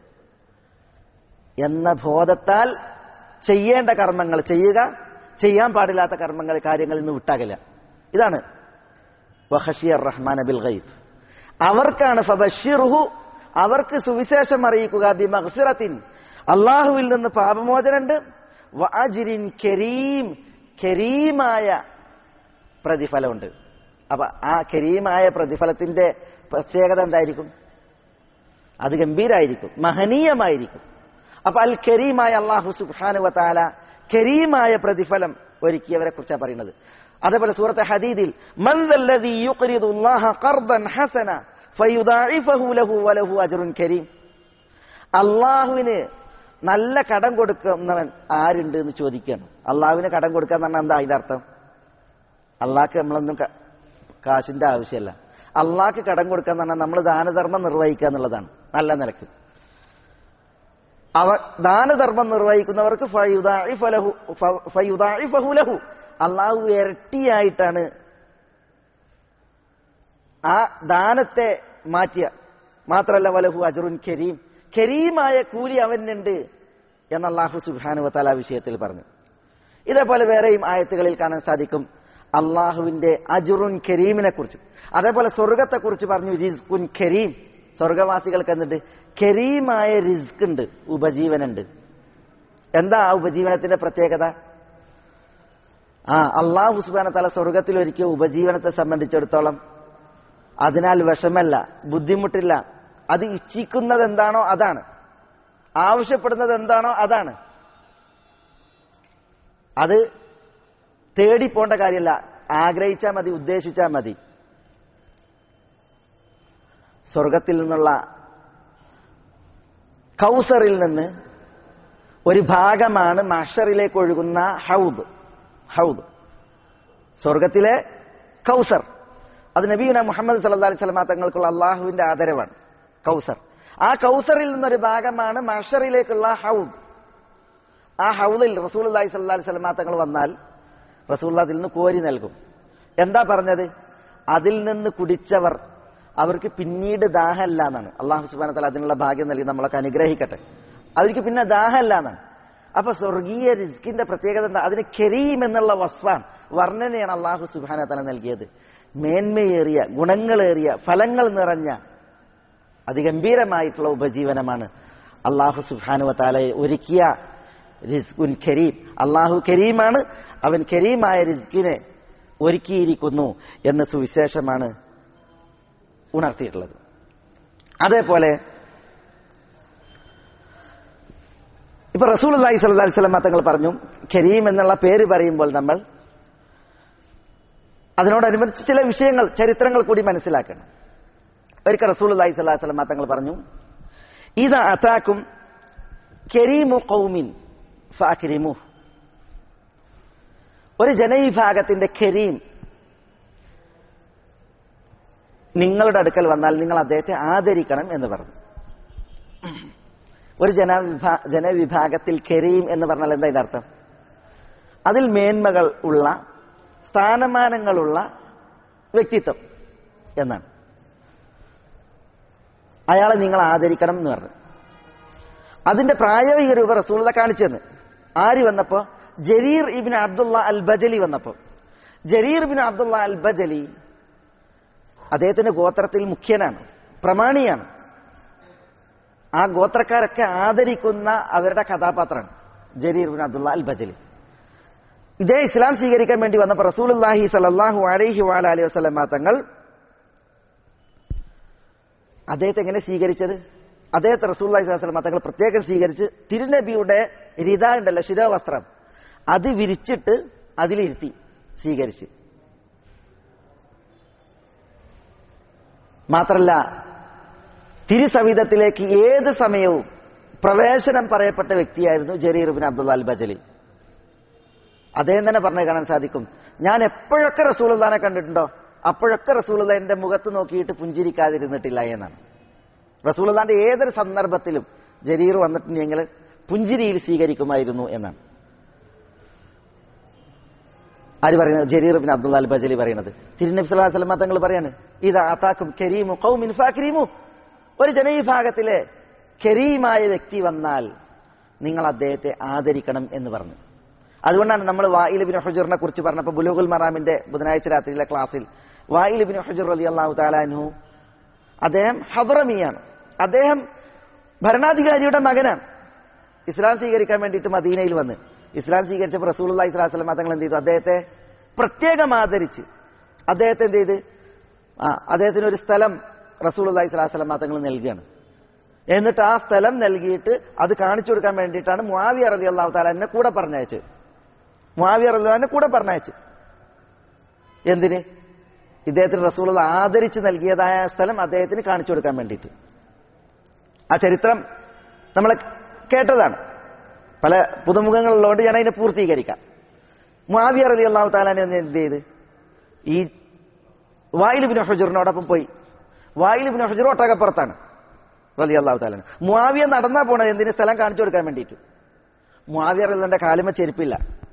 എന്ന ബോധത്താൽ ചെയ്യേണ്ട കർമ്മങ്ങൾ ചെയ്യുക ചെയ്യാൻ പാടില്ലാത്ത കർമ്മങ്ങൾ കാര്യങ്ങളിൽ നിന്ന് വിട്ടാകില്ല ഇതാണ് വഹഷിയർ റഹ്മാൻ ബിൽ ഗൈബ് അവർക്കാണ് ഫബഷിറുഹു അവർക്ക് സുവിശേഷം അറിയിക്കുക ബി മഗ്ഫിറത്തിൻ അള്ളാഹുവിൽ നിന്ന് പാപമോചനുണ്ട് വഅജ്രിൻ കരീം കരീമായ പ്രതിഫലമുണ്ട് അപ്പൊ ആ കരീമായ പ്രതിഫലത്തിന്റെ പ്രത്യേകത എന്തായിരിക്കും അത് ഗംഭീരായിരിക്കും മഹനീയമായിരിക്കും അപ്പൊ അൽ കരീമായ അള്ളാഹു സുബ്ഹാനു വതാല കരീമായ പ്രതിഫലം ഒരുക്കിയവരെ കുറിച്ചാണ് പറയുന്നത് അതേപോലെ സൂറത്തെ ഹദീദിൽ മൻ ദല്ലദീ യുഖ്രിദു അല്ലാഹ ഖർദൻ ഹസന ഫയുദാഇഫഹു ലഹു വലഹു അജ്റുൻ കരീം അള്ളാഹുവിന് നല്ല കടം കൊടുക്കുന്നവൻ ആരുണ്ട് എന്ന് ചോദിക്കുകയാണ് അള്ളാഹുവിന് കടം കൊടുക്കുക എന്ന് പറഞ്ഞാൽ എന്താ അതിന്റെ അർത്ഥം അള്ളാഹ്ക്ക് നമ്മളൊന്നും ക- കാശിന്റെ ആവശ്യമല്ല അള്ളാഹ്ക്ക് കടം കൊടുക്കുക എന്ന് പറഞ്ഞാൽ നമ്മൾ ദാനധർമ്മം നിർവഹിക്കുക എന്നുള്ളതാണ് നല്ല നിലക്ക് അവ ദാനധർമ്മം നിർവഹിക്കുന്നവർക്ക് ഫയുദാഇഫ ലഹു ഫ- ഫയുദാഇഫഹു ലഹു അള്ളാഹു ഇരട്ടിയായിട്ടാണ് ആ ദാനത്തെ മാറ്റിയ മാത്രല്ല വലഹു അജറുൻ കരീം കരീമായ കൂലി അവനുണ്ട് എന്ന് അള്ളാഹു സുബാനു വത്താല വിഷയത്തിൽ പറഞ്ഞു ഇതേപോലെ വേറെയും ആയത്തുകളിൽ കാണാൻ സാധിക്കും അള്ളാഹുവിന്റെ അജുറുൻ കരീമിനെ കുറിച്ച് അതേപോലെ സ്വർഗത്തെ കുറിച്ച് പറഞ്ഞു റിസ്കുൻ കരീം സ്വർഗവാസികൾക്ക് എന്നിട്ട് കരീമായ റിസ്ക് ഉണ്ട് ഉപജീവനുണ്ട് എന്താ ആ ഉപജീവനത്തിന്റെ പ്രത്യേകത ആ അള്ളാഹു സുബാന തല സ്വർഗത്തിൽ ഒരുക്കിയ ഉപജീവനത്തെ സംബന്ധിച്ചിടത്തോളം അതിനാൽ വിഷമല്ല ബുദ്ധിമുട്ടില്ല അത് ഇച്ഛിക്കുന്നത് എന്താണോ അതാണ് ആവശ്യപ്പെടുന്നത് എന്താണോ അതാണ് അത് തേടിപ്പോണ്ട കാര്യമല്ല ആഗ്രഹിച്ചാൽ മതി ഉദ്ദേശിച്ചാൽ മതി സ്വർഗത്തിൽ നിന്നുള്ള കൗസറിൽ നിന്ന് ഒരു ഭാഗമാണ് മഷറിലേക്ക് ഒഴുകുന്ന ഹൗദ് ഹൗദ് സ്വർഗത്തിലെ കൗസർ അത് നബീന മുഹമ്മദ് സല്ലല്ലാഹു അലൈഹി വസല്ലമ തങ്ങൾക്കുള്ള അള്ളാഹുവിന്റെ ആദരവാണ് കൗസർ ആ കൗസറിൽ നിന്നൊരു ഭാഗമാണ് മഷറിലേക്കുള്ള ഹൗദ് ആ ഹൗദിൽ റസൂൽ അള്ളാഹി സല്ലല്ലാഹു അലൈഹി വസല്ലമ തങ്ങൾ വന്നാൽ റസൂൽ അതിൽ നിന്ന് കോരി നൽകും എന്താ പറഞ്ഞത് അതിൽ നിന്ന് കുടിച്ചവർ അവർക്ക് പിന്നീട് ദാഹമല്ല എന്നാണ് അള്ളാഹു സുബാന തല അതിനുള്ള ഭാഗ്യം നൽകി നമ്മളൊക്കെ അനുഗ്രഹിക്കട്ടെ അവർക്ക് പിന്നെ ദാഹമല്ല എന്നാണ് അപ്പൊ സ്വർഗീയ റിസ്കിന്റെ പ്രത്യേകത എന്താ അതിന് കരീം എന്നുള്ള വസ്വാൻ വർണ്ണനയാണ് അള്ളാഹു സുബാന തല നൽകിയത് മേന്മയേറിയ ഗുണങ്ങളേറിയ ഫലങ്ങൾ നിറഞ്ഞ അതിഗംഭീരമായിട്ടുള്ള ഉപജീവനമാണ് അള്ളാഹു സുബാനുവ താലയെ ഒരുക്കിയ റിസ്കുൻ കരീം അള്ളാഹു കരീമാണ് അവൻ കരീമായ റിസ്കിനെ ഒരുക്കിയിരിക്കുന്നു എന്ന സുവിശേഷമാണ് ഉണർത്തിയിട്ടുള്ളത് അതേപോലെ ഇപ്പൊ റസൂൽ അള്ളാഹി സല്ലാ സ്വലമ തങ്ങൾ പറഞ്ഞു കരീം എന്നുള്ള പേര് പറയുമ്പോൾ നമ്മൾ അതിനോടനുബന്ധിച്ച് ചില വിഷയങ്ങൾ ചരിത്രങ്ങൾ കൂടി മനസ്സിലാക്കണം ഒരിക്കൽ റസൂൽ അള്ളാഹി സ്വല്ലാ സ്വലമ തങ്ങൾ പറഞ്ഞു ഇത് അതാക്കും കരീമു കൗമിൻ ഫാക്കിരിമു ഒരു ജനവിഭാഗത്തിന്റെ കരീം നിങ്ങളുടെ അടുക്കൽ വന്നാൽ നിങ്ങൾ അദ്ദേഹത്തെ ആദരിക്കണം എന്ന് പറഞ്ഞു ഒരു ജനവിഭാ ജനവിഭാഗത്തിൽ കരീം എന്ന് പറഞ്ഞാൽ എന്താ ഇതിന്റെ അർത്ഥം അതിൽ മേന്മകൾ ഉള്ള സ്ഥാനമാനങ്ങളുള്ള വ്യക്തിത്വം എന്നാണ് അയാളെ നിങ്ങൾ ആദരിക്കണം എന്ന് പറഞ്ഞു അതിന്റെ പ്രായോഗിക രൂപ റസൂള കാണിച്ചെന്ന് ആര് വന്നപ്പോ ജരീർ ഇബിൻ അബ്ദുള്ള അൽ ബജലി വന്നപ്പോ ജരീർ ഇബിൻ അബ്ദുള്ള അൽ ബജലി അദ്ദേഹത്തിന്റെ ഗോത്രത്തിൽ മുഖ്യനാണ് പ്രമാണിയാണ് ആ ഗോത്രക്കാരൊക്കെ ആദരിക്കുന്ന അവരുടെ കഥാപാത്രമാണ് ജരീർ ബിൻ അബ്ദുള്ള അൽ ബജലി ഇതേ ഇസ്ലാം സ്വീകരിക്കാൻ വേണ്ടി വന്നപ്പോൾ റസൂലുല്ലാഹി സലല്ലാഹു അലൈഹി വാല അലൈഹി വസ്ലമ തങ്ങൾ അദ്ദേഹത്തെ എങ്ങനെ സ്വീകരിച്ചത് അദ്ദേഹത്തെ റസൂല്ലാഹി സ്വലമ തങ്ങൾ പ്രത്യേകം സ്വീകരിച്ച് തിരുനബിയുടെ രിത ഉണ്ടല്ലോ ശിരോവസ്ത്രം അത് വിരിച്ചിട്ട് അതിലിരുത്തി സ്വീകരിച്ച് മാത്രല്ല തിരുസവിധത്തിലേക്ക് ഏത് സമയവും പ്രവേശനം പറയപ്പെട്ട വ്യക്തിയായിരുന്നു ജരീർ ബിൻ അബ്ദുള്ള അൽ ബജലി അദ്ദേഹം തന്നെ പറഞ്ഞു കാണാൻ സാധിക്കും ഞാൻ എപ്പോഴൊക്കെ റസൂലുള്ളാനെ കണ്ടിട്ടുണ്ടോ അപ്പോഴൊക്കെ റസൂലുള്ള എന്റെ മുഖത്ത് നോക്കിയിട്ട് പുഞ്ചിരിക്കാതിരുന്നിട്ടില്ല എന്നാണ് റസൂലുള്ളാന്റെ ഏതൊരു സന്ദർഭത്തിലും ജരീർ വന്നിട്ടുണ്ടെങ്കിൽ പുഞ്ചിരിയിൽ സ്വീകരിക്കുമായിരുന്നു എന്നാണ് ആര് പറയുന്നത് ജരീർ ബിൻ അബ്ദുള്ള അൽ ബജലി പറയുന്നത് തിരുനബി സ്വല്ലല്ലാഹു അലൈഹി വസല്ലം തങ്ങൾ പറയാണ് ഇത് ആതാക്കും കരീമു ഖൗമിൻ ഫാക്രീമു ഒരു ജനവിഭാഗത്തിലെ കരീമായ വ്യക്തി വന്നാൽ നിങ്ങൾ അദ്ദേഹത്തെ ആദരിക്കണം എന്ന് പറഞ്ഞു അതുകൊണ്ടാണ് നമ്മൾ വായിൽ ബിൻ ഹുജറിനെ കുറിച്ച് പറഞ്ഞപ്പോൾ ബുലൂഗുൽ മറാമിന്റെ ബുധനാഴ്ച രാത്രിയിലെ ക്ലാസ്സിൽ വായിൽ ബിൻ ഹുജർ അലി അള്ളാഹു താലാനു അദ്ദേഹം ഹബ്രമിയാണ് അദ്ദേഹം ഭരണാധികാരിയുടെ മകനാണ് ഇസ്ലാം സ്വീകരിക്കാൻ വേണ്ടിയിട്ട് മദീനയിൽ വന്ന് ഇസ്ലാം സ്വീകരിച്ചപ്പോൾ റസൂൽ ഇസ്ലാം സ്വലം തങ്ങൾ എന്ത് ചെയ്തു അദ്ദേഹത്തെ പ്രത്യേകം ആദരിച്ച് അദ്ദേഹത്തെ എന്ത് ചെയ്ത് ആ അദ്ദേഹത്തിന് ഒരു സ്ഥലം റസൂൽ അള്ളഹി സ്വലാഹു സ്വലം തങ്ങൾ നൽകുകയാണ് എന്നിട്ട് ആ സ്ഥലം നൽകിയിട്ട് അത് കാണിച്ചു കൊടുക്കാൻ വേണ്ടിയിട്ടാണ് മുാവിയ റലി അള്ളാഹു താലാനെ കൂടെ പറഞ്ഞയച്ചത് മുാവിയ റലിനെ കൂടെ പറഞ്ഞയച്ചു എന്തിന് ഇദ്ദേഹത്തിന് റസൂൾ ആദരിച്ച് നൽകിയതായ സ്ഥലം അദ്ദേഹത്തിന് കാണിച്ചു കൊടുക്കാൻ വേണ്ടിയിട്ട് ആ ചരിത്രം നമ്മൾ കേട്ടതാണ് പല പുതുമുഖങ്ങളിലോട്ട് ഞാൻ അതിനെ പൂർത്തീകരിക്കാം മുാവിയ റലി അള്ളാഹു താലാനെ എന്ത് ചെയ്ത് ഈ വായിലുബിന് ഹുജറിനോടൊപ്പം പോയി വായിലുബിന് ഹുജർ ഒട്ടകപ്പുറത്താണ് റലി അള്ളാഹു താലാൻ മുാവിയ നടന്നാ പോണത് എന്തിന് സ്ഥലം കാണിച്ചു കൊടുക്കാൻ വേണ്ടിയിട്ട് മുാവിയ റലിന്റെ കാലുമ ചെരുപ്പില്ല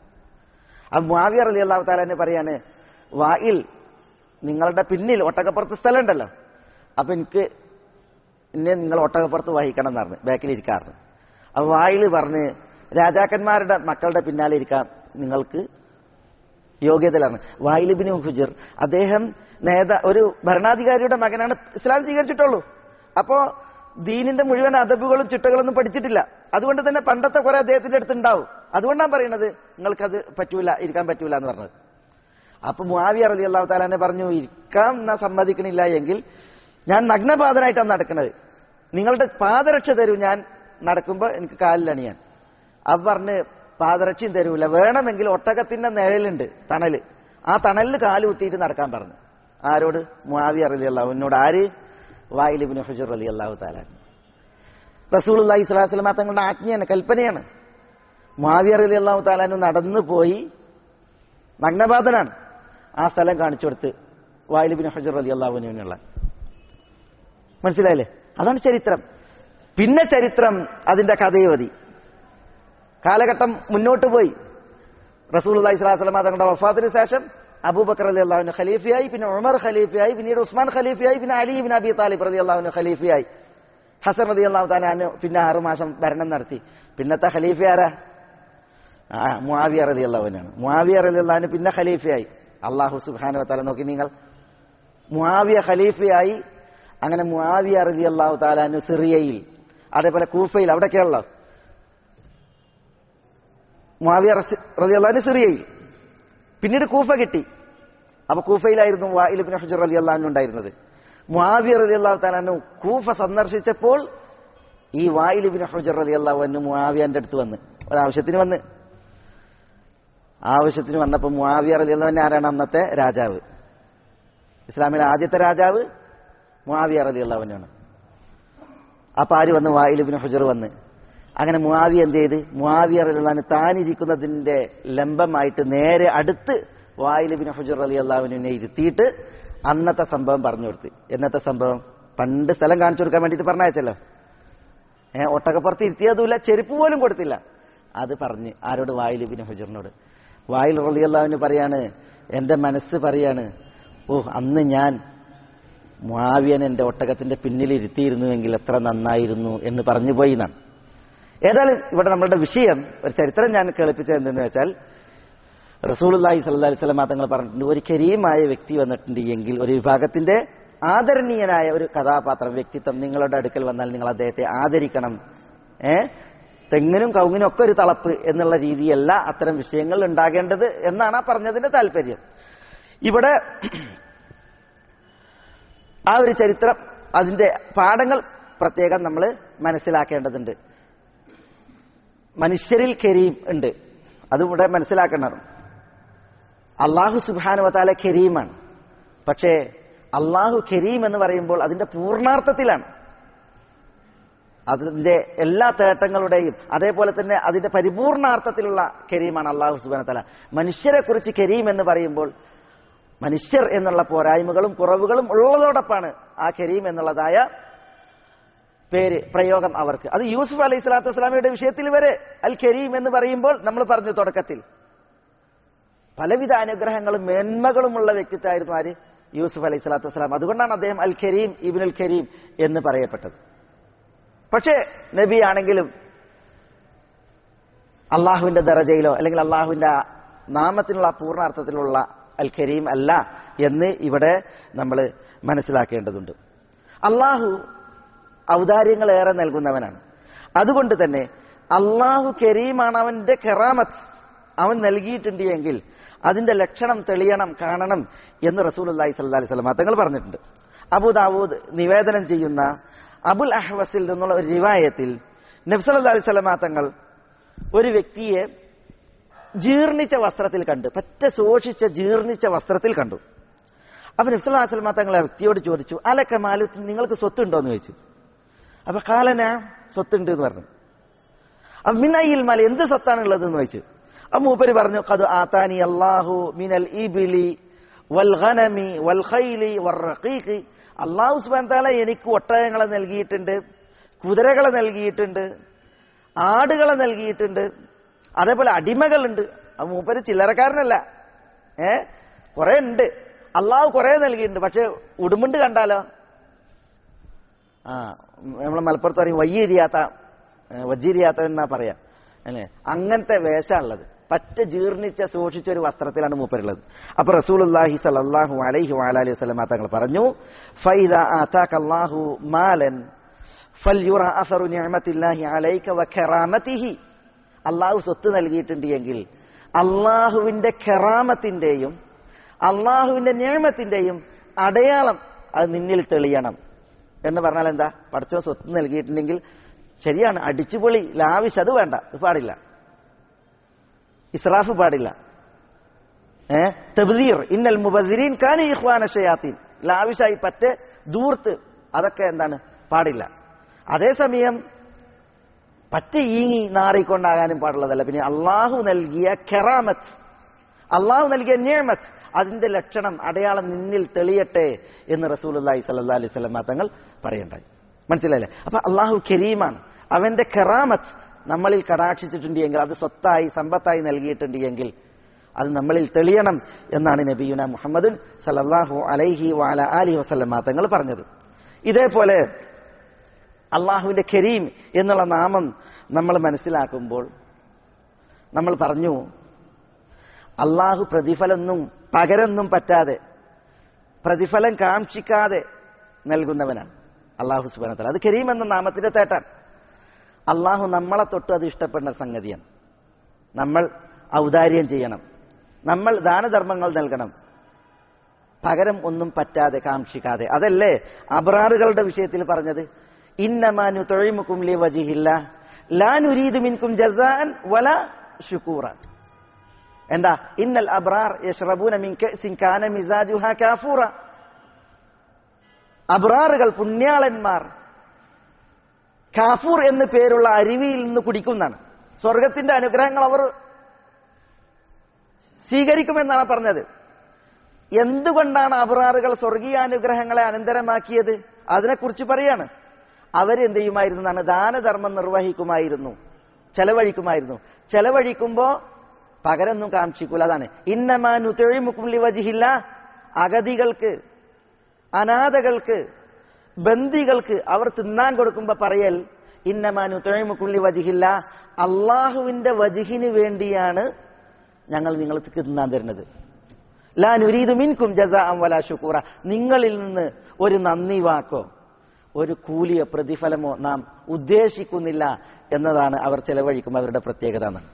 ആ മുാവിയ റലി അള്ളാഹു താലാനെ പറയാണ് വായിൽ നിങ്ങളുടെ പിന്നിൽ ഒട്ടകപ്പുറത്ത് സ്ഥലം ഉണ്ടല്ലോ അപ്പൊ എനിക്ക് എന്നെ നിങ്ങൾ ഒട്ടകപ്പുറത്ത് വഹിക്കണം എന്ന് പറഞ്ഞു ബാക്കിൽ ഇരിക്കാറുണ്ട് അപ്പൊ വായിൽ പറഞ്ഞ് രാജാക്കന്മാരുടെ മക്കളുടെ പിന്നാലെ ഇരിക്കാൻ നിങ്ങൾക്ക് യോഗ്യതയിലാണ് വായിലിബിന് ഹുജർ അദ്ദേഹം നേതാ ഒരു ഭരണാധികാരിയുടെ മകനാണ് ഇസ്ലാം സ്വീകരിച്ചിട്ടുള്ളൂ അപ്പോ ദീനിന്റെ മുഴുവൻ അദബുകളും ചിട്ടകളൊന്നും പഠിച്ചിട്ടില്ല അതുകൊണ്ട് തന്നെ പണ്ടത്തെ കുറെ അദ്ദേഹത്തിന്റെ അടുത്ത് ഉണ്ടാവും അതുകൊണ്ടാണ് പറയുന്നത് നിങ്ങൾക്കത് പറ്റൂല ഇരിക്കാൻ പറ്റൂല എന്ന് പറഞ്ഞത് അപ്പൊ മുാവിയ റലി അള്ളാഹു താലാനെ പറഞ്ഞു ഇരിക്കാൻ ഞാൻ സമ്മതിക്കണില്ല എങ്കിൽ ഞാൻ നഗ്നപാതനായിട്ടാണ് നടക്കുന്നത് നിങ്ങളുടെ പാദരക്ഷ തരൂ ഞാൻ നടക്കുമ്പോൾ എനിക്ക് കാലിലണിയാൻ അവ പറഞ്ഞ് പാദരക്ഷയും തരൂല വേണമെങ്കിൽ ഒട്ടകത്തിന്റെ നിഴലുണ്ട് തണല് ആ തണലിൽ കാല് കുത്തിയിട്ട് നടക്കാൻ പറഞ്ഞു ആരോട് മുാവി അലി അള്ളാഹു എന്നോട് ആര് വായിലിബിന് ഹുജർ അലി അള്ളാഹു താലാൻ റസൂൽ അള്ളാഹി സ്വലാസ്ലമ തങ്ങളുടെ ആജ്ഞയാണ് കൽപ്പനയാണ് മുാവി അലി അള്ളാഹു താലാനു നടന്നു പോയി നഗ്നപാതനാണ് ആ സ്ഥലം കാണിച്ചു കൊടുത്ത് വായിലിബിന് ഹുജർ അലി അള്ളാഹുവിനുള്ള മനസ്സിലായില്ലേ അതാണ് ചരിത്രം പിന്നെ ചരിത്രം അതിന്റെ കഥയുവതി കാലഘട്ടം മുന്നോട്ട് പോയി റസൂൽ അള്ളഹി സ്വലാസ്ലമ തങ്ങളുടെ വഫാത്തിന് ശേഷം അബൂബക്കർ അലി അള്ളാഹുവിന് ഖലീഫയായി പിന്നെ ഉമർ ഖലീഫയായി പിന്നീട് ഉസ്മാൻ ഖലീഫയായി പിന്നെ അലി ബിൻ അബി താലിബ് റലി അള്ളാഹുവിന് ഖലീഫയായി ഹസൻ റതി അള്ളാഹു താലാന് പിന്നെ ആറു മാസം ഭരണം നടത്തി പിന്നത്തെ ഖലീഫ ആരാ ആ മുആവിയ റലി അള്ളാഹുവിനാണ് മുആവിയ റലി അള്ളാഹുവിന് പിന്നെ ഖലീഫയായി അള്ളാഹു സുബാനു താല നോക്കി നിങ്ങൾ മുആവിയ ഖലീഫയായി അങ്ങനെ മുആവിയ റലി അള്ളാഹു താലാനു സിറിയയിൽ അതേപോലെ കൂഫയിൽ അവിടെയൊക്കെയുള്ള മുആവിയ റലി അള്ളാഹുവിന് സിറിയയിൽ പിന്നീട് കൂഫ കിട്ടി അപ്പൊ കൂഫയിലായിരുന്നു വായിലിബിൻ ഹുജർ അലി അള്ളഹാനു ഉണ്ടായിരുന്നത് മുആവിയ റലി അള്ളാഹു താലാനു കൂഫ സന്ദർശിച്ചപ്പോൾ ഈ വായിലിബിൻ ഹുജർ അലി അള്ളാഹു മുആവിയന്റെ അടുത്ത് വന്ന് ഒരാവശ്യത്തിന് വന്ന് ആവശ്യത്തിന് വന്നപ്പോൾ മുആവിയ റലി അള്ളാഹുവിനെ ആരാണ് അന്നത്തെ രാജാവ് ഇസ്ലാമിലെ ആദ്യത്തെ രാജാവ് മുആവിയ റലി അള്ളാഹുവിനാണ് അപ്പൊ ആര് വന്ന് വായിലിബിൻ ഹുജർ വന്ന് അങ്ങനെ മുആവിയ എന്ത് ചെയ്ത് മുആവിയ റലി അള്ളഹാന് താനിരിക്കുന്നതിന്റെ ലംബമായിട്ട് നേരെ അടുത്ത് വായിലിബിൻ ഹുജർ അലി അള്ളാഹുവിനെ ഇരുത്തിയിട്ട് അന്നത്തെ സംഭവം പറഞ്ഞു കൊടുത്ത് എന്നത്തെ സംഭവം പണ്ട് സ്ഥലം കാണിച്ചു കൊടുക്കാൻ വേണ്ടിയിട്ട് പറഞ്ഞയച്ചല്ലോ ഏഹ് ഒട്ടകപ്പുറത്ത് ഇരുത്തിയതുമില്ല ചെരുപ്പ് പോലും കൊടുത്തില്ല അത് പറഞ്ഞ് ആരോട് വായിലിബിൻ ഹുജറിനോട് വായിൽ റലി അള്ളാഹുവിന് പറയാണ് എന്റെ മനസ്സ് പറയാണ് ഓ അന്ന് ഞാൻ മുആവിയൻ എന്റെ ഒട്ടകത്തിന്റെ പിന്നിൽ ഇരുത്തിയിരുന്നുവെങ്കിൽ എത്ര നന്നായിരുന്നു എന്ന് പറഞ്ഞു പോയി എന്നാണ് ഏതായാലും ഇവിടെ നമ്മളുടെ വിഷയം ഒരു ചരിത്രം ഞാൻ കേൾപ്പിച്ചത് എന്തെന്ന് വെച്ചാൽ റസൂലുല്ലാഹി സല്ലല്ലാഹി അലൈഹി വസല്ലം തങ്ങൾ പറഞ്ഞിട്ടുണ്ട് ഒരു കരീമായ വ്യക്തി വന്നിട്ടുണ്ട് എങ്കിൽ ഒരു വിഭാഗത്തിന്റെ ആദരണീയനായ ഒരു കഥാപാത്രം വ്യക്തിത്വം നിങ്ങളുടെ അടുക്കൽ വന്നാൽ നിങ്ങൾ അദ്ദേഹത്തെ ആദരിക്കണം ഏ തെങ്ങിനും കവുങ്ങിനും ഒക്കെ ഒരു തളപ്പ് എന്നുള്ള രീതിയല്ല അത്തരം വിഷയങ്ങൾ ഉണ്ടാകേണ്ടത് എന്നാണ് ആ പറഞ്ഞതിന്റെ താല്പര്യം ഇവിടെ ആ ഒരു ചരിത്രം അതിന്റെ പാഠങ്ങൾ പ്രത്യേകം നമ്മൾ മനസ്സിലാക്കേണ്ടതുണ്ട് മനുഷ്യരിൽ കരീം ഉണ്ട് അതുകൂടെ മനസ്സിലാക്കണം അള്ളാഹു സുബാനുവതാല കരീമാണ് പക്ഷേ അള്ളാഹു കരീം എന്ന് പറയുമ്പോൾ അതിന്റെ പൂർണ്ണാർത്ഥത്തിലാണ് അതിന്റെ എല്ലാ തേട്ടങ്ങളുടെയും അതേപോലെ തന്നെ അതിന്റെ പരിപൂർണാർത്ഥത്തിലുള്ള കരീമാണ് അള്ളാഹു സുബാന തല മനുഷ്യരെ കുറിച്ച് കരീം എന്ന് പറയുമ്പോൾ മനുഷ്യർ എന്നുള്ള പോരായ്മകളും കുറവുകളും ഉള്ളതോടൊപ്പമാണ് ആ കരീം എന്നുള്ളതായ പേര് പ്രയോഗം അവർക്ക് അത് യൂസുഫ് അലൈഹി സ്വലാത്തു വസ്സലാമയുടെ വിഷയത്തിൽ വരെ അൽ കരീം എന്ന് പറയുമ്പോൾ നമ്മൾ പറഞ്ഞു തുടക്കത്തിൽ പലവിധ അനുഗ്രഹങ്ങളും മേന്മകളുമുള്ള വ്യക്തിത്വമായിരുന്നു ആര് യൂസുഫ് അലൈഹി സ്വലാത്തു വസ്സലാം അതുകൊണ്ടാണ് അദ്ദേഹം അൽ കരീം ഇബിനുൽ കരീം എന്ന് പറയപ്പെട്ടത് പക്ഷേ നബി ആണെങ്കിലും അള്ളാഹുവിന്റെ ദറജയിലോ അല്ലെങ്കിൽ അള്ളാഹുവിന്റെ നാമത്തിനുള്ള പൂർണ്ണാർത്ഥത്തിലുള്ള അൽ കരീം അല്ല എന്ന് ഇവിടെ നമ്മൾ മനസ്സിലാക്കേണ്ടതുണ്ട് അള്ളാഹു ഔദാര്യങ്ങൾ ഏറെ നൽകുന്നവനാണ് അതുകൊണ്ട് തന്നെ അള്ളാഹു കരീമാണ് അവന്റെ കെറാമത്ത് അവൻ നൽകിയിട്ടുണ്ട് എങ്കിൽ അതിന്റെ ലക്ഷണം തെളിയണം കാണണം എന്ന് റസൂൽ അള്ളാഹി സല്ലാ അലൈഹി സ്വലം തങ്ങൾ പറഞ്ഞിട്ടുണ്ട് അബു ദാവൂദ് നിവേദനം ചെയ്യുന്ന അബുൽ അഹ്വസിൽ നിന്നുള്ള ഒരു റിവായത്തിൽ നബ്സല്ലാ അലൈഹി സ്വലമാ തങ്ങൾ ഒരു വ്യക്തിയെ ജീർണിച്ച വസ്ത്രത്തിൽ കണ്ടു പറ്റ സൂക്ഷിച്ച ജീർണിച്ച വസ്ത്രത്തിൽ കണ്ടു അപ്പൊ നബ്സല്ലാ സ്വലമാ തങ്ങൾ ആ വ്യക്തിയോട് ചോദിച്ചു അലക്ക മാലു നിങ്ങൾക്ക് സ്വത്തുണ്ടോ എന്ന് ചോദിച്ചു അപ്പൊ കാലന സ്വത്തുണ്ട് എന്ന് പറഞ്ഞു അപ്പൊ മിന്നയിൽ മല എന്ത് സ്വത്താണ് ഉള്ളത് എന്ന് ചോദിച്ചു അപ്പൊ മൂപ്പര് പറഞ്ഞു കത് ആത്താനി അള്ളാഹു മിനൽ ഇബിലി വൽ ഖനമി വൽ ഖൈലി വർ റഖീഖി അള്ളാഹു സുബാൻ താല എനിക്ക് ഒട്ടകങ്ങളെ നൽകിയിട്ടുണ്ട് കുതിരകളെ നൽകിയിട്ടുണ്ട് ആടുകളെ നൽകിയിട്ടുണ്ട് അതേപോലെ അടിമകളുണ്ട് അത് മൂപ്പര് ചില്ലറക്കാരനല്ല ഏ കുറെ ഉണ്ട് അള്ളാഹു കുറെ നൽകിയിട്ടുണ്ട് പക്ഷെ ഉടുമുണ്ട് കണ്ടാലോ ആ നമ്മളെ മലപ്പുറത്ത് പറയും വയ്യരിയാത്ത വജ്ജിരിയാത്ത എന്നാ പറയാ അല്ലേ അങ്ങനത്തെ വേഷമുള്ളത് പറ്റ ജീർണിച്ച സൂക്ഷിച്ച ഒരു വസ്ത്രത്തിലാണ് മൂപ്പരുള്ളത് അപ്പൊ റസൂലുല്ലാഹി സലല്ലാഹു അലൈഹി വാലി വസ്ലമ തങ്ങൾ പറഞ്ഞു ഫൈദ ആതാക്കല്ലാഹു മാലൻ ഫൽയുറ അസറു നിഅമത്തില്ലാഹി അലൈക വഖറാമതിഹി അള്ളാഹു സ്വത്ത് നൽകിയിട്ടുണ്ട് എങ്കിൽ അള്ളാഹുവിന്റെ ഖറാമത്തിന്റെയും അള്ളാഹുവിന്റെ നിയമത്തിന്റെയും അടയാളം അത് നിന്നിൽ തെളിയണം എന്ന് പറഞ്ഞാൽ എന്താ പഠിച്ചോ സ്വത്ത് നൽകിയിട്ടുണ്ടെങ്കിൽ ശരിയാണ് അടിച്ചുപൊളി ലാവിശ് അത് വേണ്ട ഇത് പാടില്ല ഇസ്രാഫ് പാടില്ല ഏ തബ്ദീർ ഇന്നൽ മുബദ്ദീൻ കാന ഇഖ്വാന ഷയാത്തീൻ ലാവിശായി പറ്റേ ദൂർത്ത് അതൊക്കെ എന്താണ് പാടില്ല അതേസമയം പറ്റ ഈങ്ങി നാറിക്കൊണ്ടാകാനും പാടുള്ളതല്ല പിന്നെ അള്ളാഹു നൽകിയ കെറാമത്ത് അള്ളാഹു നൽകിയ നിയമത്ത് അതിന്റെ ലക്ഷണം അടയാളം നിന്നിൽ തെളിയട്ടെ എന്ന് റസൂലി സല്ലാ അലൈഹി സ്വലം തങ്ങൾ പറയണ്ടായി മനസ്സിലായില്ലേ അപ്പൊ അള്ളാഹു കരീമാണ് അവന്റെ കെറാമത്ത് നമ്മളിൽ കടാക്ഷിച്ചിട്ടുണ്ട് എങ്കിൽ അത് സ്വത്തായി സമ്പത്തായി നൽകിയിട്ടുണ്ട് എങ്കിൽ അത് നമ്മളിൽ തെളിയണം എന്നാണ് നബിയുന മുഹമ്മദ് സലല്ലാഹു അലൈഹി വാല അലി വസ്ലമ തങ്ങൾ പറഞ്ഞത് ഇതേപോലെ അള്ളാഹുവിന്റെ കരീം എന്നുള്ള നാമം നമ്മൾ മനസ്സിലാക്കുമ്പോൾ നമ്മൾ പറഞ്ഞു അള്ളാഹു പ്രതിഫലമൊന്നും പകരൊന്നും പറ്റാതെ പ്രതിഫലം കാക്ഷിക്കാതെ നൽകുന്നവനാണ് അള്ളാഹു സുബാനത്തല അത് കരീം എന്ന നാമത്തിന്റെ തേട്ടാണ് അള്ളാഹു നമ്മളെ തൊട്ട് അത് ഇഷ്ടപ്പെടുന്ന സംഗതിയാണ് നമ്മൾ ഔദാര്യം ചെയ്യണം നമ്മൾ ദാനധർമ്മങ്ങൾ നൽകണം പകരം ഒന്നും പറ്റാതെ കാക്ഷിക്കാതെ അതല്ലേ അബ്രാറുകളുടെ വിഷയത്തിൽ പറഞ്ഞത് ഇന്നമാനു തൊഴിമുക്കും ലി വജിഹില്ല ലാനുരീദു മിൻകും ജസാൻ വല ഷുക്കൂറാൻ എന്താ ഇന്നൽ അബ്രാർ യഷ്റബൂന മിൻ കഅസിൻ കാന മിസാജുഹ കാഫൂറ അബ്രാറുകൾ പുണ്യാളന്മാർ കാഫൂർ എന്ന് പേരുള്ള അരുവിയിൽ നിന്ന് കുടിക്കുന്നതാണ് സ്വർഗത്തിന്റെ അനുഗ്രഹങ്ങൾ അവർ സ്വീകരിക്കുമെന്നാണ് പറഞ്ഞത് എന്തുകൊണ്ടാണ് അബ്രാറുകൾ സ്വർഗീയാനുഗ്രഹങ്ങളെ അനന്തരമാക്കിയത് അതിനെക്കുറിച്ച് പറയാണ് അവരെന്ത് ചെയ്യുമായിരുന്നു എന്നാണ് ദാനധർമ്മം നിർവഹിക്കുമായിരുന്നു ചെലവഴിക്കുമായിരുന്നു ചെലവഴിക്കുമ്പോ പകരൊന്നും കാക്ഷിക്കൂല അതാണ് ഇന്നമാനു തെളിമുക്കുള്ളി വജിഹില്ല അഗതികൾക്ക് അനാഥകൾക്ക് ബന്ദികൾക്ക് അവർ തിന്നാൻ കൊടുക്കുമ്പോ പറയൽ ഇന്നമാനു തെളിമുക്കുള്ളി വജിഹില്ല അള്ളാഹുവിന്റെ വജിഹിന് വേണ്ടിയാണ് ഞങ്ങൾ നിങ്ങൾക്ക് തിന്നാൻ തരുന്നത് ലാ നുരീദു മിൻകും ജസാ വല ശുക്കൂറ നിങ്ങളിൽ നിന്ന് ഒരു നന്ദി വാക്കോ ഒരു കൂലിയോ പ്രതിഫലമോ നാം ഉദ്ദേശിക്കുന്നില്ല എന്നതാണ് അവർ ചെലവഴിക്കുമ്പോൾ അവരുടെ പ്രത്യേകത എന്നാണ്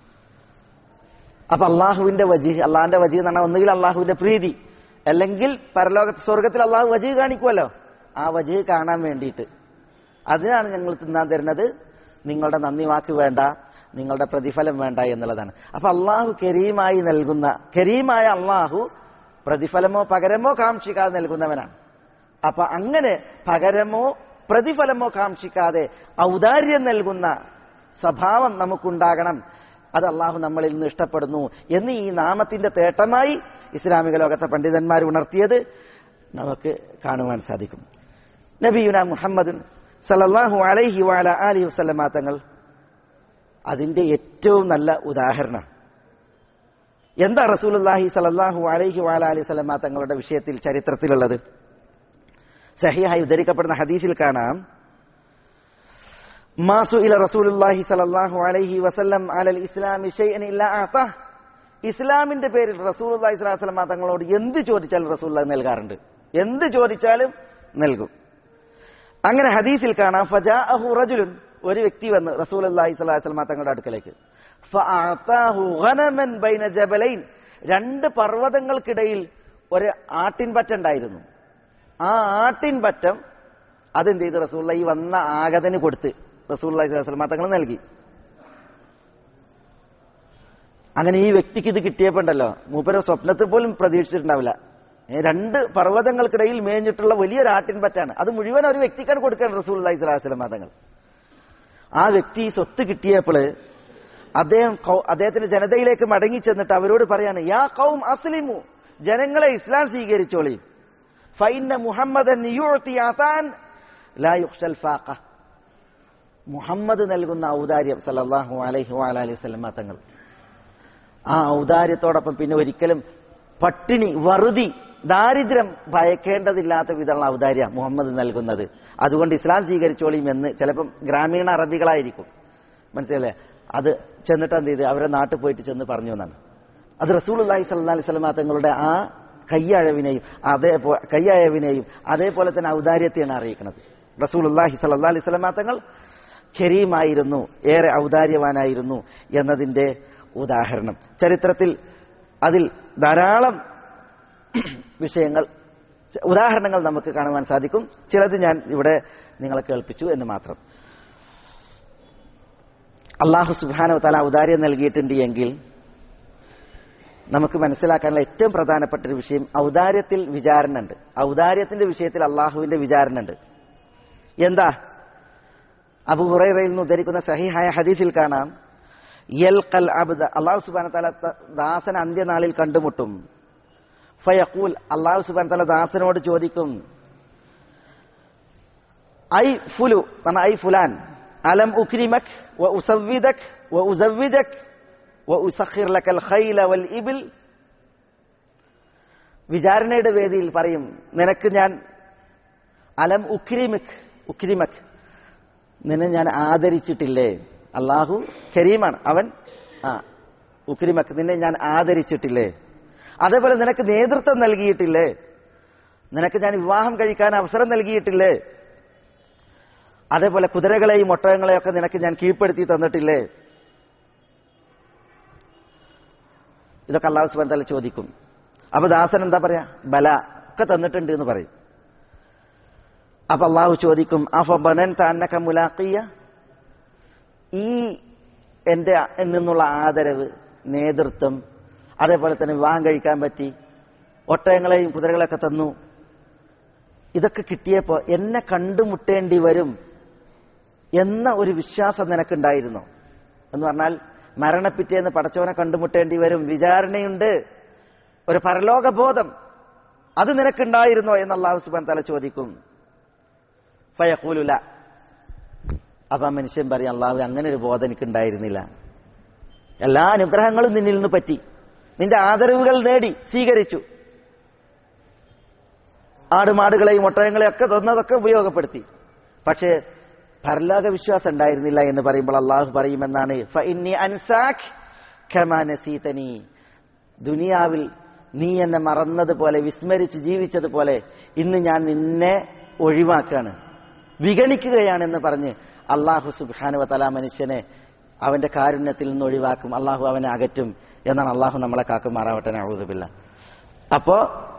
അപ്പൊ അള്ളാഹുവിന്റെ വജീഹ് അള്ളാഹിന്റെ വജീഹ് എന്ന് പറഞ്ഞാൽ ഒന്നുകിൽ അള്ളാഹുവിന്റെ പ്രീതി അല്ലെങ്കിൽ പരലോക സ്വർഗത്തിൽ അള്ളാഹു വജീഹ് കാണിക്കുമല്ലോ ആ വജീഹ് കാണാൻ വേണ്ടിയിട്ട് അതിനാണ് ഞങ്ങൾ തിന്നാൻ തരുന്നത് നിങ്ങളുടെ നന്ദി വാക്ക് വേണ്ട നിങ്ങളുടെ പ്രതിഫലം വേണ്ട എന്നുള്ളതാണ് അപ്പൊ അള്ളാഹു കരീമായി നൽകുന്ന കരീമായ അള്ളാഹു പ്രതിഫലമോ പകരമോ കാക്ഷിക്കാതെ നൽകുന്നവനാണ് അപ്പൊ അങ്ങനെ പകരമോ പ്രതിഫലമോ കാക്ഷിക്കാതെ ഔദാര്യം നൽകുന്ന സ്വഭാവം നമുക്കുണ്ടാകണം അത് അള്ളാഹു നമ്മളിൽ നിന്ന് ഇഷ്ടപ്പെടുന്നു എന്ന് ഈ നാമത്തിന്റെ തേട്ടമായി ഇസ്ലാമിക ലോകത്തെ പണ്ഡിതന്മാർ ഉണർത്തിയത് നമുക്ക് കാണുവാൻ സാധിക്കും നബിയുന മുഹമ്മദ് സലല്ലാഹു അലൈഹി വാല അലി വസ്ലമാ തങ്ങൾ അതിന്റെ ഏറ്റവും നല്ല ഉദാഹരണം എന്താ റസൂലുല്ലാഹി സലല്ലാഹു അലൈഹി വാല അലി സ്വലമാ തങ്ങളുടെ വിഷയത്തിൽ ചരിത്രത്തിലുള്ളത് സഹിയായി ഉദ്ധരിക്കപ്പെടുന്ന ഹദീസിൽ കാണാം മാസു ഇല റസൂലുല്ലാഹി സലല്ലാഹു അലൈഹി വസല്ലം അലൽ ഇസ്ലാമി ഷൈഅൻ ഇല്ലാ അഅതാ ഇസ്ലാമിന്റെ പേരിൽ റസൂലുള്ളാഹി സ്വല്ലല്ലാഹു അലൈഹി വസല്ലം തങ്ങളോട് എന്ത് ചോദിച്ചാലും റസൂലുള്ളാഹി നൽകാറുണ്ട് എന്ത് ചോദിച്ചാലും നൽകും അങ്ങനെ ഹദീസിൽ കാണാം ഫജാഅഹു റജുലുൻ ഒരു വ്യക്തി വന്ന് റസൂലുള്ളാഹി സ്വല്ലല്ലാഹു അലൈഹി വസല്ലം തങ്ങളുടെ അടുക്കലേക്ക് ഫഅഅതാഹു ഗനമൻ ബൈന ജബലൈൻ രണ്ട് പർവ്വതങ്ങൾക്കിടയിൽ ഒരു ആട്ടിൻപറ്റ ഉണ്ടായിരുന്നു ആ ആട്ടിൻപറ്റം അതെന്ത് ചെയ്ത് റസൂള്ള ഈ വന്ന ആഗതന് കൊടുത്ത് റസൂള്ളി സ്വലമ തങ്ങൾ നൽകി അങ്ങനെ ഈ വ്യക്തിക്ക് ഇത് കിട്ടിയപ്പോണ്ടല്ലോ മൂപ്പര സ്വപ്നത്തിൽ പോലും പ്രതീക്ഷിച്ചിട്ടുണ്ടാവില്ല ഏ, രണ്ട് പർവ്വതങ്ങൾക്കിടയിൽ മേഞ്ഞിട്ടുള്ള വലിയൊരു ആട്ടിൻപറ്റാണ് അത് മുഴുവൻ ഒരു വ്യക്തിക്കാണ് കൊടുക്കാൻ റസൂൽ അള്ളഹി സ്വലാസ്ലം തങ്ങൾ ആ വ്യക്തി ഈ സ്വത്ത് കിട്ടിയപ്പോൾ അദ്ദേഹം കൗ- അദ്ദേഹത്തിന്റെ ജനതയിലേക്ക് മടങ്ങി ചെന്നിട്ട് അവരോട് പറയാണ് യാ കൗം അസ്ലിമു ജനങ്ങളെ ഇസ്ലാം സ്വീകരിച്ചോളി ഫൈന മുഹമ്മദൻ യുഅ്തി അതാൻ ലാ യുഖ്ശൽ ഫാഖ മുഹമ്മദ് നൽകുന്ന ഔദാര്യം സല്ലല്ലാഹു അലൈഹി വഅലൈഹി വസല്ലമ തങ്ങൾ ആ ഔദാര്യത്തോടൊപ്പം പിന്നെ ഒരിക്കലും പട്ടിണി വറുതി ദാരിദ്ര്യം ഭയക്കേണ്ടതില്ലാത്ത വിധമുള്ള ഔദാര്യ മുഹമ്മദ് നൽകുന്നത് അതുകൊണ്ട് ഇസ്ലാം സ്വീകരിച്ചോളിയും എന്ന് ചിലപ്പം ഗ്രാമീണ അറബികളായിരിക്കും മനസ്സിലല്ലേ അത് ചെന്നിട്ട് എന്ത് ചെയ്ത് അവരെ നാട്ടിൽ പോയിട്ട് ചെന്ന് പറഞ്ഞു എന്നാണ് അത് റസൂൽ അള്ളാഹി സല്ലാ അലൈഹി സ്വലമ തങ്ങളുടെ ആ കയ്യഴവിനെയും അതേപോലെ കയ്യഴവിനെയും അതേപോലെ തന്നെ ഔദാര്യത്തെയാണ് അറിയിക്കുന്നത് റസൂൽ അള്ളാഹി സല്ലാ അലൈഹി സ്വലമ തങ്ങൾ ഖരീമായിരുന്നു ഏറെ ഔദാര്യവാനായിരുന്നു എന്നതിന്റെ ഉദാഹരണം ചരിത്രത്തിൽ അതിൽ ധാരാളം വിഷയങ്ങൾ ഉദാഹരണങ്ങൾ നമുക്ക് കാണുവാൻ സാധിക്കും ചിലത് ഞാൻ ഇവിടെ നിങ്ങളെ കേൾപ്പിച്ചു എന്ന് മാത്രം അള്ളാഹു സുബാനോ തല ഔദാര്യം നൽകിയിട്ടുണ്ട് എങ്കിൽ നമുക്ക് മനസ്സിലാക്കാനുള്ള ഏറ്റവും പ്രധാനപ്പെട്ട ഒരു വിഷയം ഔദാര്യത്തിൽ വിചാരണ ഉണ്ട് ഔദാര്യത്തിന്റെ വിഷയത്തിൽ അള്ളാഹുവിന്റെ വിചാരണ ഉണ്ട് എന്താ അബു ഹുറൈറയിൽ നിന്ന് ഉദ്ധരിക്കുന്ന സഹിഹായ ഹദീസിൽ കാണാം യൽഖൽ അബ്ദ അള്ളാഹു സുബാന തല ദാസൻ അന്ത്യനാളിൽ കണ്ടുമുട്ടും ഫയഖൂൽ അള്ളാഹു സുബാൻ തല ദാസനോട് ചോദിക്കും ഐ ഫുലു എന്നാണ് ഐ ഫുലാൻ അലം ഉക്രിമക് വ ഉസവ്വിദക് വ ഉസവ്വിജക് വ ഉസഖിർ ലക്കൽ ഖൈല വൽ ഇബിൽ വിചാരണയുടെ വേദിയിൽ പറയും നിനക്ക് ഞാൻ അലം ഉക്രിമിക് ഉക്രിമക് നിന്നെ ഞാൻ ആദരിച്ചിട്ടില്ലേ അള്ളാഹു കരീമാണ് അവൻ ആ ഉക്രിമക്ക് നിന്നെ ഞാൻ ആദരിച്ചിട്ടില്ലേ അതേപോലെ നിനക്ക് നേതൃത്വം നൽകിയിട്ടില്ലേ നിനക്ക് ഞാൻ വിവാഹം കഴിക്കാൻ അവസരം നൽകിയിട്ടില്ലേ അതേപോലെ കുതിരകളെയും ഒട്ടകങ്ങളെയും ഒക്കെ നിനക്ക് ഞാൻ കീഴ്പ്പെടുത്തി തന്നിട്ടില്ലേ ഇതൊക്കെ അള്ളാഹു സുബാൻ തല ചോദിക്കും അപ്പൊ ദാസൻ എന്താ പറയാ ബല ഒക്കെ തന്നിട്ടുണ്ട് എന്ന് പറയും അപ്പൊ അള്ളാഹു ചോദിക്കും അഫ ബനൻ താന്നക്ക മുലാക്കിയ ഈ എന്റെ നിന്നുള്ള ആദരവ് നേതൃത്വം അതേപോലെ തന്നെ വിവാഹം കഴിക്കാൻ പറ്റി ഒട്ടയങ്ങളെയും കുതിരകളെയൊക്കെ തന്നു ഇതൊക്കെ കിട്ടിയപ്പോ എന്നെ കണ്ടുമുട്ടേണ്ടി വരും എന്ന ഒരു വിശ്വാസം നിനക്കുണ്ടായിരുന്നു എന്ന് പറഞ്ഞാൽ മരണപ്പിറ്റേന്ന് പടച്ചവനെ കണ്ടുമുട്ടേണ്ടി വരും വിചാരണയുണ്ട് ഒരു പരലോക ബോധം അത് നിനക്കുണ്ടായിരുന്നോ എന്ന് അള്ളാഹു സുബാൻ തല ചോദിക്കും ഫയക്കൂലുല അപ്പൊ ആ മനുഷ്യൻ പറയും അള്ളാഹു അങ്ങനെ ഒരു ബോധം എനിക്കുണ്ടായിരുന്നില്ല എല്ലാ അനുഗ്രഹങ്ങളും നിന്നിൽ നിന്ന് പറ്റി നിന്റെ ആദരവുകൾ നേടി സ്വീകരിച്ചു ആടുമാടുകളെയും ഒട്ടകങ്ങളെയും ഒക്കെ തന്നതൊക്കെ ഉപയോഗപ്പെടുത്തി പക്ഷേ പരലോക വിശ്വാസം ഉണ്ടായിരുന്നില്ല എന്ന് പറയുമ്പോൾ അള്ളാഹു പറയുമെന്നാണ് ഫഇന്നി അൻസാഖ് കമാ നസീതനി ദുനിയാവിൽ നീ എന്നെ മറന്നതുപോലെ വിസ്മരിച്ച് ജീവിച്ചതുപോലെ ഇന്ന് ഞാൻ നിന്നെ ഒഴിവാക്കുകയാണ് വിഗണിക്കുകയാണെന്ന് പറഞ്ഞ് അള്ളാഹു സുബാനുവ തല മനുഷ്യനെ അവന്റെ കാരുണ്യത്തിൽ നിന്ന് ഒഴിവാക്കും അള്ളാഹു അവനെ അകറ്റും എന്നാണ് അള്ളാഹു നമ്മളെ കാക്കുമാറാവട്ടെ നഴുതുമില്ല അപ്പോ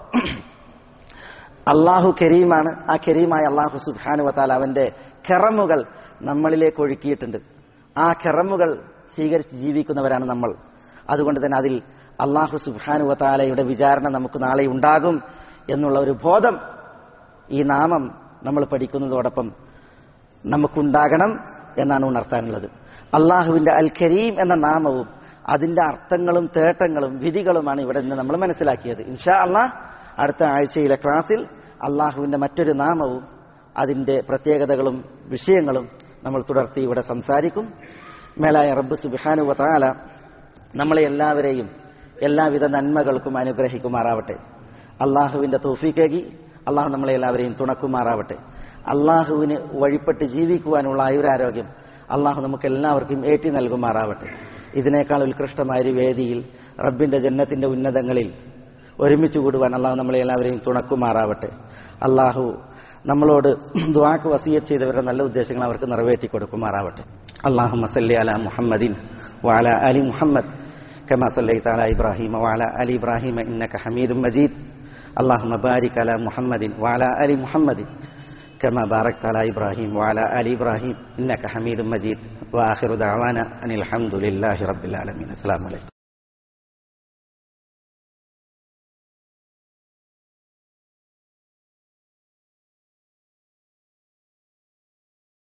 അള്ളാഹു കരീമാണ് ആ കരീമായ അള്ളാഹു സുബാനുവ താല അവന്റെ കെറമുകൾ നമ്മളിലേക്ക് ഒഴുക്കിയിട്ടുണ്ട് ആ കെറമുകൾ സ്വീകരിച്ച് ജീവിക്കുന്നവരാണ് നമ്മൾ അതുകൊണ്ട് തന്നെ അതിൽ അള്ളാഹു സുബാനുവ താലയുടെ വിചാരണ നമുക്ക് നാളെ ഉണ്ടാകും എന്നുള്ള ഒരു ബോധം ഈ നാമം നമ്മൾ പഠിക്കുന്നതോടൊപ്പം നമുക്കുണ്ടാകണം എന്നാണ് ഉണർത്താനുള്ളത് അള്ളാഹുവിന്റെ അൽ കരീം എന്ന നാമവും അതിന്റെ അർത്ഥങ്ങളും തേട്ടങ്ങളും വിധികളുമാണ് ഇവിടെ നിന്ന് നമ്മൾ മനസ്സിലാക്കിയത് ഇൻഷാ അള്ളാഹ് അടുത്ത ആഴ്ചയിലെ ക്ലാസ്സിൽ അള്ളാഹുവിന്റെ മറ്റൊരു നാമവും അതിന്റെ പ്രത്യേകതകളും വിഷയങ്ങളും നമ്മൾ തുടർത്തി ഇവിടെ സംസാരിക്കും മേലായ റബ്ബ് സുബാനു താല നമ്മളെ എല്ലാവരെയും എല്ലാവിധ നന്മകൾക്കും അനുഗ്രഹിക്കുമാറാവട്ടെ അള്ളാഹുവിന്റെ തോഫീക്കേകി അള്ളാഹു നമ്മളെ എല്ലാവരെയും തുണക്കുമാറാവട്ടെ അള്ളാഹുവിന് വഴിപ്പെട്ട് ജീവിക്കുവാനുള്ള ആയുരാരോഗ്യം അള്ളാഹു നമുക്ക് എല്ലാവർക്കും ഏറ്റി നൽകുമാറാവട്ടെ ഇതിനേക്കാൾ ഉത്കൃഷ്ടമായ ഒരു വേദിയിൽ റബ്ബിന്റെ ജന്നത്തിന്റെ ഉന്നതങ്ങളിൽ ഒരുമിച്ച് കൂടുവാൻ അള്ളാഹു നമ്മളെ എല്ലാവരെയും തുണക്കുമാറാവട്ടെ അള്ളാഹു നമ്മളോട് ദ്വാക്ക് വസീയത്ത് ചെയ്തവരുടെ നല്ല ഉദ്ദേശങ്ങൾ അവർക്ക് നിറവേറ്റി കൊടുക്കുമാറാവട്ടെ അള്ളാഹു മസല്ലി അല മുഹമ്മദിൻ വാല അലി മുഹമ്മദ് كما صليت على إبراهيم وعلى آل إبراهيم إنك حميد مجيد اللهم بارك على محمد وعلى آل محمد كما باركت على إبراهيم وعلى آل إبراهيم إنك حميد مجيد وآخر دعوانا أن الحمد لله رب العالمين السلام عليكم